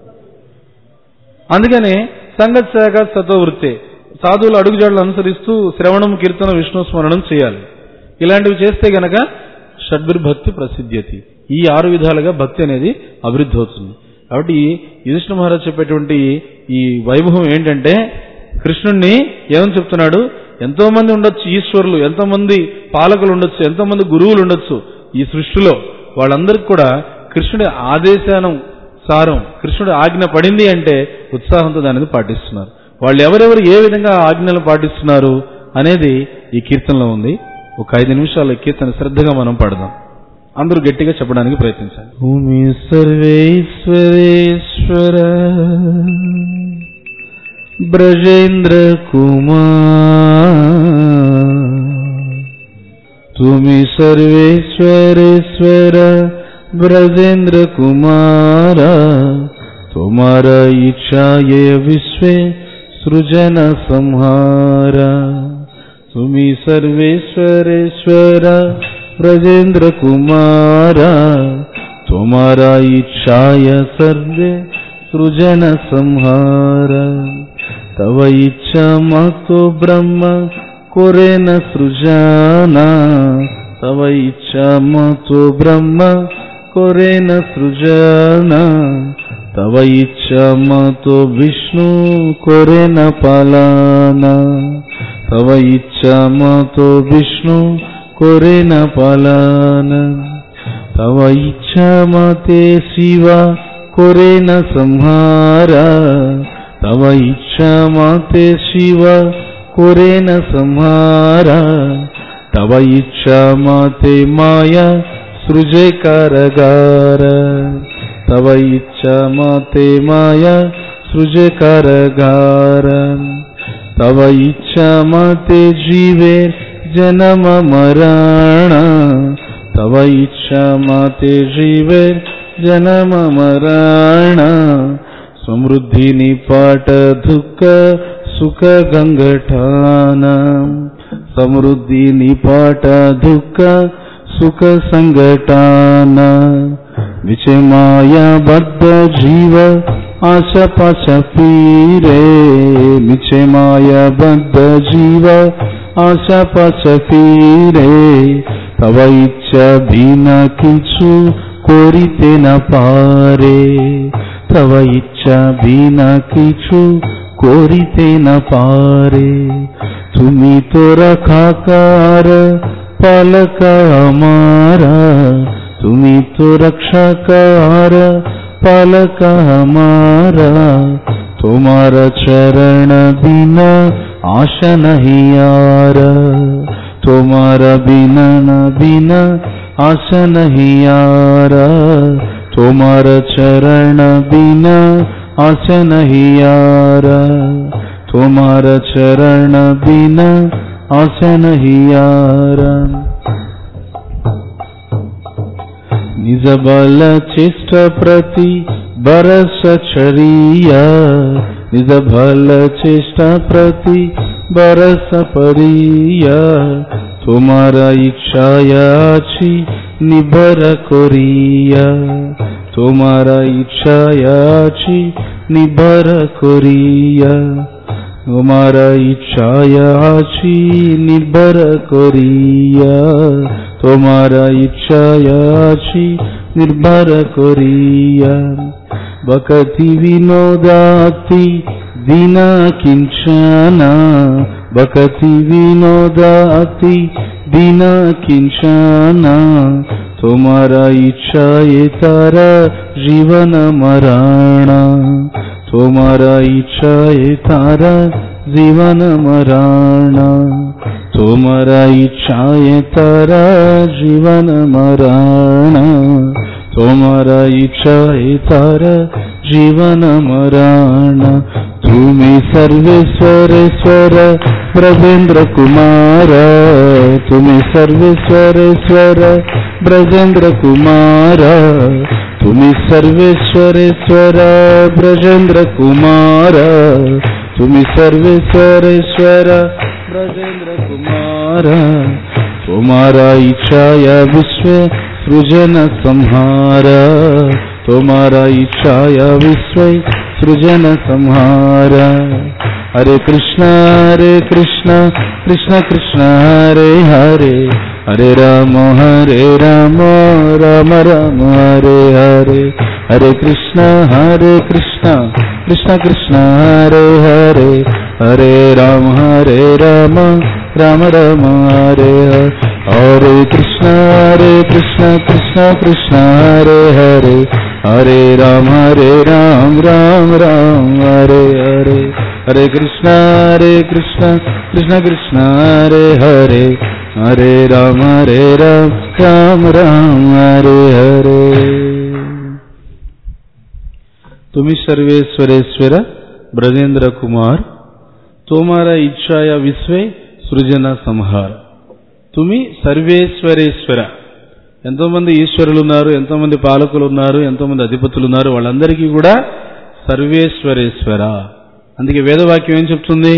అందుకని సంగత్ శాఖ సతోవృత్తే సాధువులు అడుగుజాడలు అనుసరిస్తూ శ్రవణం కీర్తన విష్ణు స్మరణం చేయాలి ఇలాంటివి చేస్తే గనక షడ్భిర్భక్తి ప్రసిద్ధ్యతి ఈ ఆరు విధాలుగా భక్తి అనేది అభివృద్ధి అవుతుంది కాబట్టి యుధిష్ణ మహారాజ్ చెప్పేటువంటి ఈ వైభవం ఏంటంటే కృష్ణుణ్ణి ఏమని చెప్తున్నాడు ఎంతో మంది ఉండొచ్చు ఈశ్వరులు ఎంతో మంది పాలకులు ఉండొచ్చు ఎంతో మంది గురువులు ఉండొచ్చు ఈ సృష్టిలో వాళ్ళందరికీ కూడా కృష్ణుడి ఆదేశానం సారం కృష్ణుడి ఆజ్ఞ పడింది అంటే ఉత్సాహంతో దానిని పాటిస్తున్నారు వాళ్ళు ఎవరెవరు ఏ విధంగా ఆజ్ఞలు పాటిస్తున్నారు అనేది ఈ కీర్తనలో ఉంది ఒక ఐదు నిమిషాలు ఈ కీర్తన శ్రద్ధగా మనం పడదాం అందరూ గట్టిగా చెప్పడానికి ప్రయత్నించాలి భూమి సర్వేశ్వరేశ్వర బ్రజేంద్ర కుమార్ తుమి సర్వేశ్వరేశ్వర బ్రజేంద్ర కుమార తుమార ఇచ్ఛాయే విశ్వే సృజన సంహార తుమి సర్వేశ్వరేశ్వర బ్రజేంద్ర కుమార తుమార ఇచ్ఛాయ సర్వే సృజన సంహార తవ ఇచ్ఛా మతో బ్రహ్మ కొరేన సృజానా తవ ఇచ్ఛా మతో బ్రహ్మ కొరేన సృజానా తవ ఇచ్ఛా మతో విష్ణు కొరేన పాలానా తవ ఇచ్ఛా మతో విష్ణు కొరేన పాలానా తవ ఇచ్ఛా మతే శివ కొరేన సంహార తవ ఇచ్ఛా మతే శివ కొరేన సంహార తవ ఇచ్ఛా మతే మాయా సృజే కారగార తవ ఇచ్ఛా మతే మాయా సృజే కారగార తవ ఇచ్ఛా మతే జీవే జనమ మరణ తవ ఇచ్ఛా మతే జీవే జనమ మరణ సమృద్ధి నిపాట దుఃఖ సుఖ గంగఠాన సమృద్ధి నిపాట దుఃఖ సుఖ సంగటాన విచమాయా బద్ధ జీవ ఆశ పాశ పీరే మిచమాయా బద్ధ జీవ ఆశ పాశ పీరే తవ ఇచ్చ భీన కిచు కోరితే న పారే తవ ఇచ్చ భీన కిచు కోరితే న పారే তুমি তো রক্ষাকার পালক আমারা তুমি তো রক্ষাকার পালক আমারা তোমার চরণ বিনা আশা নাহি আর তোমার বিনা না বিনা আশা নাহি আর তোমার চরণ বিনা আশা নাহি আর তোমার চরণ বিনা আশা নাহি আর নিজ বল চেষ্ট প্রতি বরস ছড়িয়া নিজ ভাল চেষ্টা প্রতি বরস পরিয়া তোমার ইচ্ছায় আছি নিবর করিয়া তোমার ইচ্ছায় আছি নিবর করিয়া তোমার ইচ্ছায় আছি নির্ভর করিয়া তোমার ইচ্ছায় আছি নির্ভর করিয়া বকতি বিনোদাতি দিনা কিঞ্চনা বকতি বিনোদাতি দিনা কিঞ্চনা তোমার ইচ্ছায় তারা জীবন মরণ তোমার ইচ্ছায় তারা জীবন মরণ তোমার ইচ্ছায় তারা জীবন মরণ তোমার ইচ্ছায় তারা জীবন মরণ তুমি সর্వేశ్వరేశ్వర బ్రజేంద్ర కుమార তুমি సర్వేశ్వరేశ్వర బ్రజేంద్ర కుమార তুমি సర్వేశ్వరేశ్వర బ్రజేంద్ర కుమార তুমি సర్వేశ్వరేశ్వర బ్రజేంద్ర కుమార তোমারা ইচ্ছায় বিশ্ব সৃজন సంహార তোমারা ইচ্ছায় বিশ্ব సృజన సంహార హరే కృష్ణ హరే కృష్ణ కృష్ణ కృష్ణ హరే హరే హరే రామ హరే రామ రామ రామ హరే హరే హరే కృష్ణ హరే కృష్ణ కృష్ణ కృష్ణ హరే హరే హరే రామ హరే రామ రామ రామ హరే హరే హరే కృష్ణ హరే కృష్ణ కృష్ణ కృష్ణ హరే హరే హరే రామ హరే రామ రామ రామ హరే హరే హరే కృష్ణ హరే కృష్ణ కృష్ణ కృష్ణ హరే హరే హరే రామ హరే రామ రామ రామ హరే హరే तुम्ही सर्वेश्वरेश्वर ब्रजेंद्र कुमार तुम्हारा इच्छा या विश्वे సృజన సంహార తుమి సర్వేశ్వరేశ్వర ఎంతోమంది ఈశ్వరులు ఉన్నారు ఎంతోమంది పాలకులు ఉన్నారు ఎంతోమంది అధిపతులు ఉన్నారు వాళ్ళందరికీ కూడా సర్వేశ్వరేశ్వర అందుకే వేదవాక్యం ఏం చెప్తుంది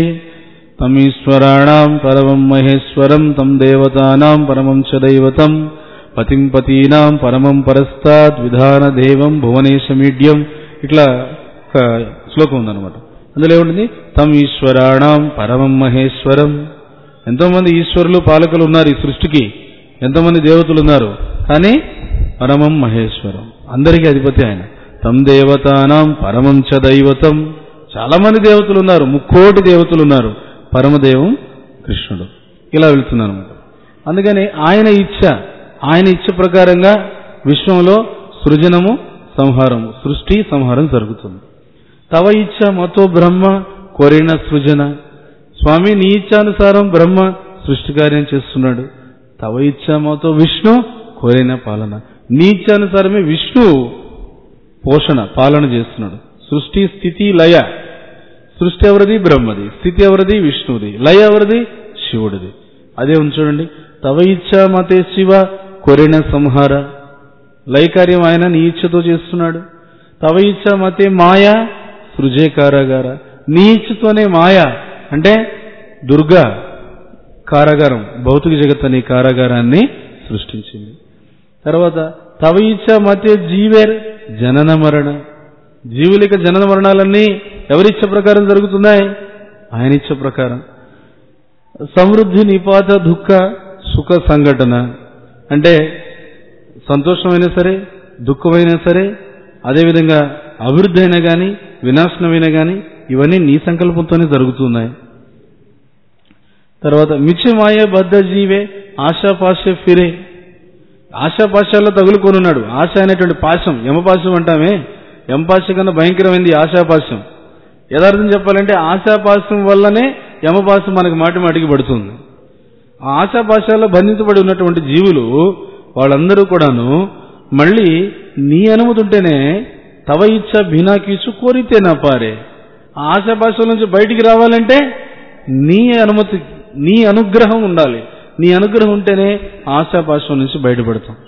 తమీశ్వరాణం పరమం మహేశ్వరం తం దేవతానాం పరమం చ దైవతం పతిం పతీనాం పరమం పరస్తాత్ విధాన దేవం భువనేశమీడ్యం ఇట్లా ఒక శ్లోకం ఉందన్నమాట అందులో ఏముంటుంది తమ్ ఈశ్వరాణం పరమం మహేశ్వరం ఎంతోమంది ఈశ్వరులు పాలకులు ఉన్నారు ఈ సృష్టికి ఎంతోమంది దేవతలు ఉన్నారు కానీ పరమం మహేశ్వరం అందరికీ అధిపతి ఆయన తమ్ దేవతానాం పరమం చ దైవతం చాలా మంది దేవతలు ఉన్నారు ముక్కోటి దేవతలు ఉన్నారు పరమదేవం కృష్ణుడు ఇలా వెళ్తున్నాను అనమాట అందుకని ఆయన ఇచ్ఛ ఆయన ఇచ్ఛ ప్రకారంగా విశ్వంలో సృజనము సంహారము సృష్టి సంహారం జరుగుతుంది తవ ఇచ్ఛ మతో బ్రహ్మ కోరిన సృజన స్వామి నీ ఇచ్ఛానుసారం బ్రహ్మ సృష్టి కార్యం చేస్తున్నాడు తవ ఇచ్ఛ మతో విష్ణు కోరిన పాలన నీ ఇచ్ఛానుసారమే విష్ణు పోషణ పాలన చేస్తున్నాడు సృష్టి స్థితి లయ సృష్టి ఎవరిది బ్రహ్మది స్థితి ఎవరిది విష్ణువుది లయ ఎవరిది శివుడిది అదే ఉంది చూడండి తవ ఇచ్ఛ మతే శివ కొరిన సంహార లయ కార్యం ఆయన నీ ఇచ్ఛతో చేస్తున్నాడు తవ ఇచ్ఛ మతే మాయ సృజే కారాగార నీ ఇచ్ఛతోనే మాయ అంటే దుర్గా కారాగారం భౌతిక జగత్ అనే కారాగారాన్ని సృష్టించింది తర్వాత తవ ఇచ్ఛ మతే జీవేర్ జనన మరణ జీవులిక జనన మరణాలన్నీ ఎవరిచ్చ ప్రకారం జరుగుతున్నాయి ఆయన ఇచ్చ ప్రకారం సమృద్ధి నిపాత దుఃఖ సుఖ సంఘటన అంటే సంతోషమైనా సరే దుఃఖమైనా సరే అదేవిధంగా అభివృద్ధి అయినా కానీ వినాశనమైనా కానీ ఇవన్నీ నీ సంకల్పంతోనే జరుగుతున్నాయి తర్వాత మిచ్చమాయ బద్ధ జీవే ఆశాపాశ ఫిరే ఆశాపాశాల్లో తగులుకొనున్నాడు ఆశ అనేటువంటి పాశం యమపాశం అంటామే యమపాశ కన్నా భయంకరమైంది ఆశాపాశం యథార్థం చెప్పాలంటే ఆశాపాశం వల్లనే యమపాశం మనకు మాటి మాటికి పడుతుంది ఆ ఆశాపాశాల్లో బంధించబడి ఉన్నటువంటి జీవులు వాళ్ళందరూ కూడాను మళ్ళీ నీ అనుమతి ఉంటేనే తవ ఇచ్చ భినాకీచు కోరితే నా పారే ఆ ఆశాపాశం నుంచి బయటికి రావాలంటే నీ అనుమతి నీ అనుగ్రహం ఉండాలి నీ అనుగ్రహం ఉంటేనే ఆశాపాశం నుంచి బయటపడతాం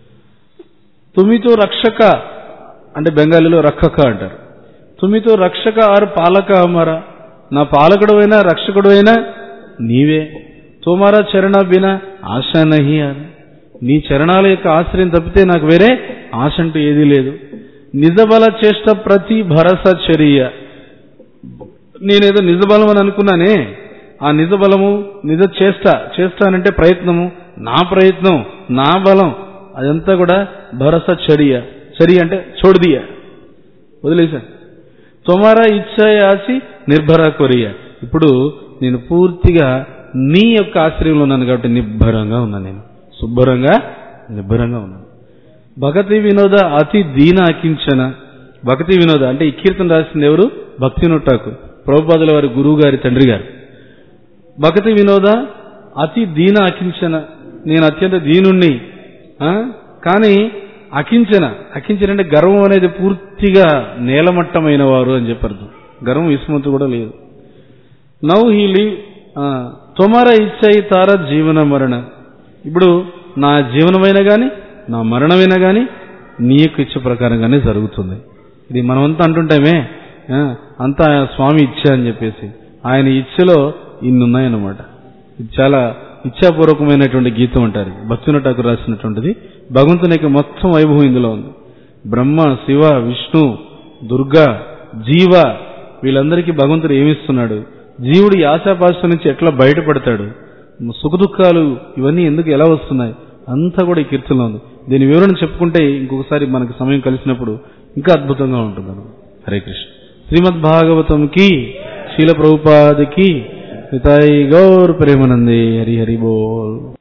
తుమితో రక్షక అంటే బెంగాలీలో రక్షక అంటారు తుమితో రక్షక ఆరు పాలక అమరా నా పాలకుడు అయినా రక్షకుడు అయినా నీవే తోమారా చరణ బిన ఆశ నహి అని నీ చరణాల యొక్క ఆశ్రయం తప్పితే నాకు వేరే ఆశ అంటూ ఏదీ లేదు నిజబల చేష్ట ప్రతి భరస చర్య నేనేదో నిజ బలం అని అనుకున్నానే ఆ నిజ బలము నిజ చేష్ట చేష్ట అంటే ప్రయత్నము నా ప్రయత్నం నా బలం అదంతా కూడా భరస చర్య చర్య అంటే చోడిదియ వదిలేసా తొమారా ఇచ్చాయాసి నిర్భర కొరియ ఇప్పుడు నేను పూర్తిగా నీ యొక్క ఆశ్రయంలో ఉన్నాను కాబట్టి నిబ్బరంగా ఉన్నాను నేను శుభ్రంగా నిబ్బరంగా ఉన్నాను భగతి వినోద అతి దీన అకించన భక్తి వినోద అంటే ఈ కీర్తన రాసింది ఎవరు భక్తి వినోద్ ఠాకూర్ ప్రభుపాదుల వారి గురువు గారి తండ్రి గారు భక్తి వినోద అతి దీన అకించన నేను అత్యంత దీనుణ్ణి ఆ? కానీ అకించన అకించన అంటే గర్వం అనేది పూర్తిగా నేలమట్టమైన వారు అని చెప్పారు గర్వం విస్మృతి కూడా లేదు నౌ హీ లివ్ తొమర ఇచ్చాయి తార జీవన మరణ ఇప్పుడు నా జీవనమైనా గాని నా మరణమైనా గాని నీ యొక్క ఇచ్చ ప్రకారంగానే జరుగుతుంది ఇది మనమంతా అంటుంటామే ఆ, అంతా స్వామి ఇచ్చ అని చెప్పేసి ఆయన ఇచ్చలో ఇన్ని ఉన్నాయన్నమాట ఇది చాలా ఇచ్చాపూర్వకమైనటువంటి గీతం అంటారు భక్తున ఠాకూర్ రాసినటువంటిది భగవంతుని యొక్క మొత్తం వైభవం ఇందులో ఉంది బ్రహ్మ శివ విష్ణు దుర్గా జీవ వీళ్ళందరికీ భగవంతుడు ఏమిస్తున్నాడు జీవుడు ఈ ఆశాపాశ నుంచి ఎట్లా బయటపడతాడు సుఖదుఖాలు ఇవన్నీ ఎందుకు ఎలా వస్తున్నాయి అంతా కూడా ఈ కీర్తనలో ఉంది దీని వివరణ చెప్పుకుంటే ఇంకొకసారి మనకు సమయం కలిసినప్పుడు ఇంకా అద్భుతంగా ఉంటుంది అన్నమాట. హరే కృష్ణ శ్రీమద్ భాగవతంకి శీల ప్రభుపాదికి హితాయి గౌర్ ప్రేమనందే హరి హరి బోల్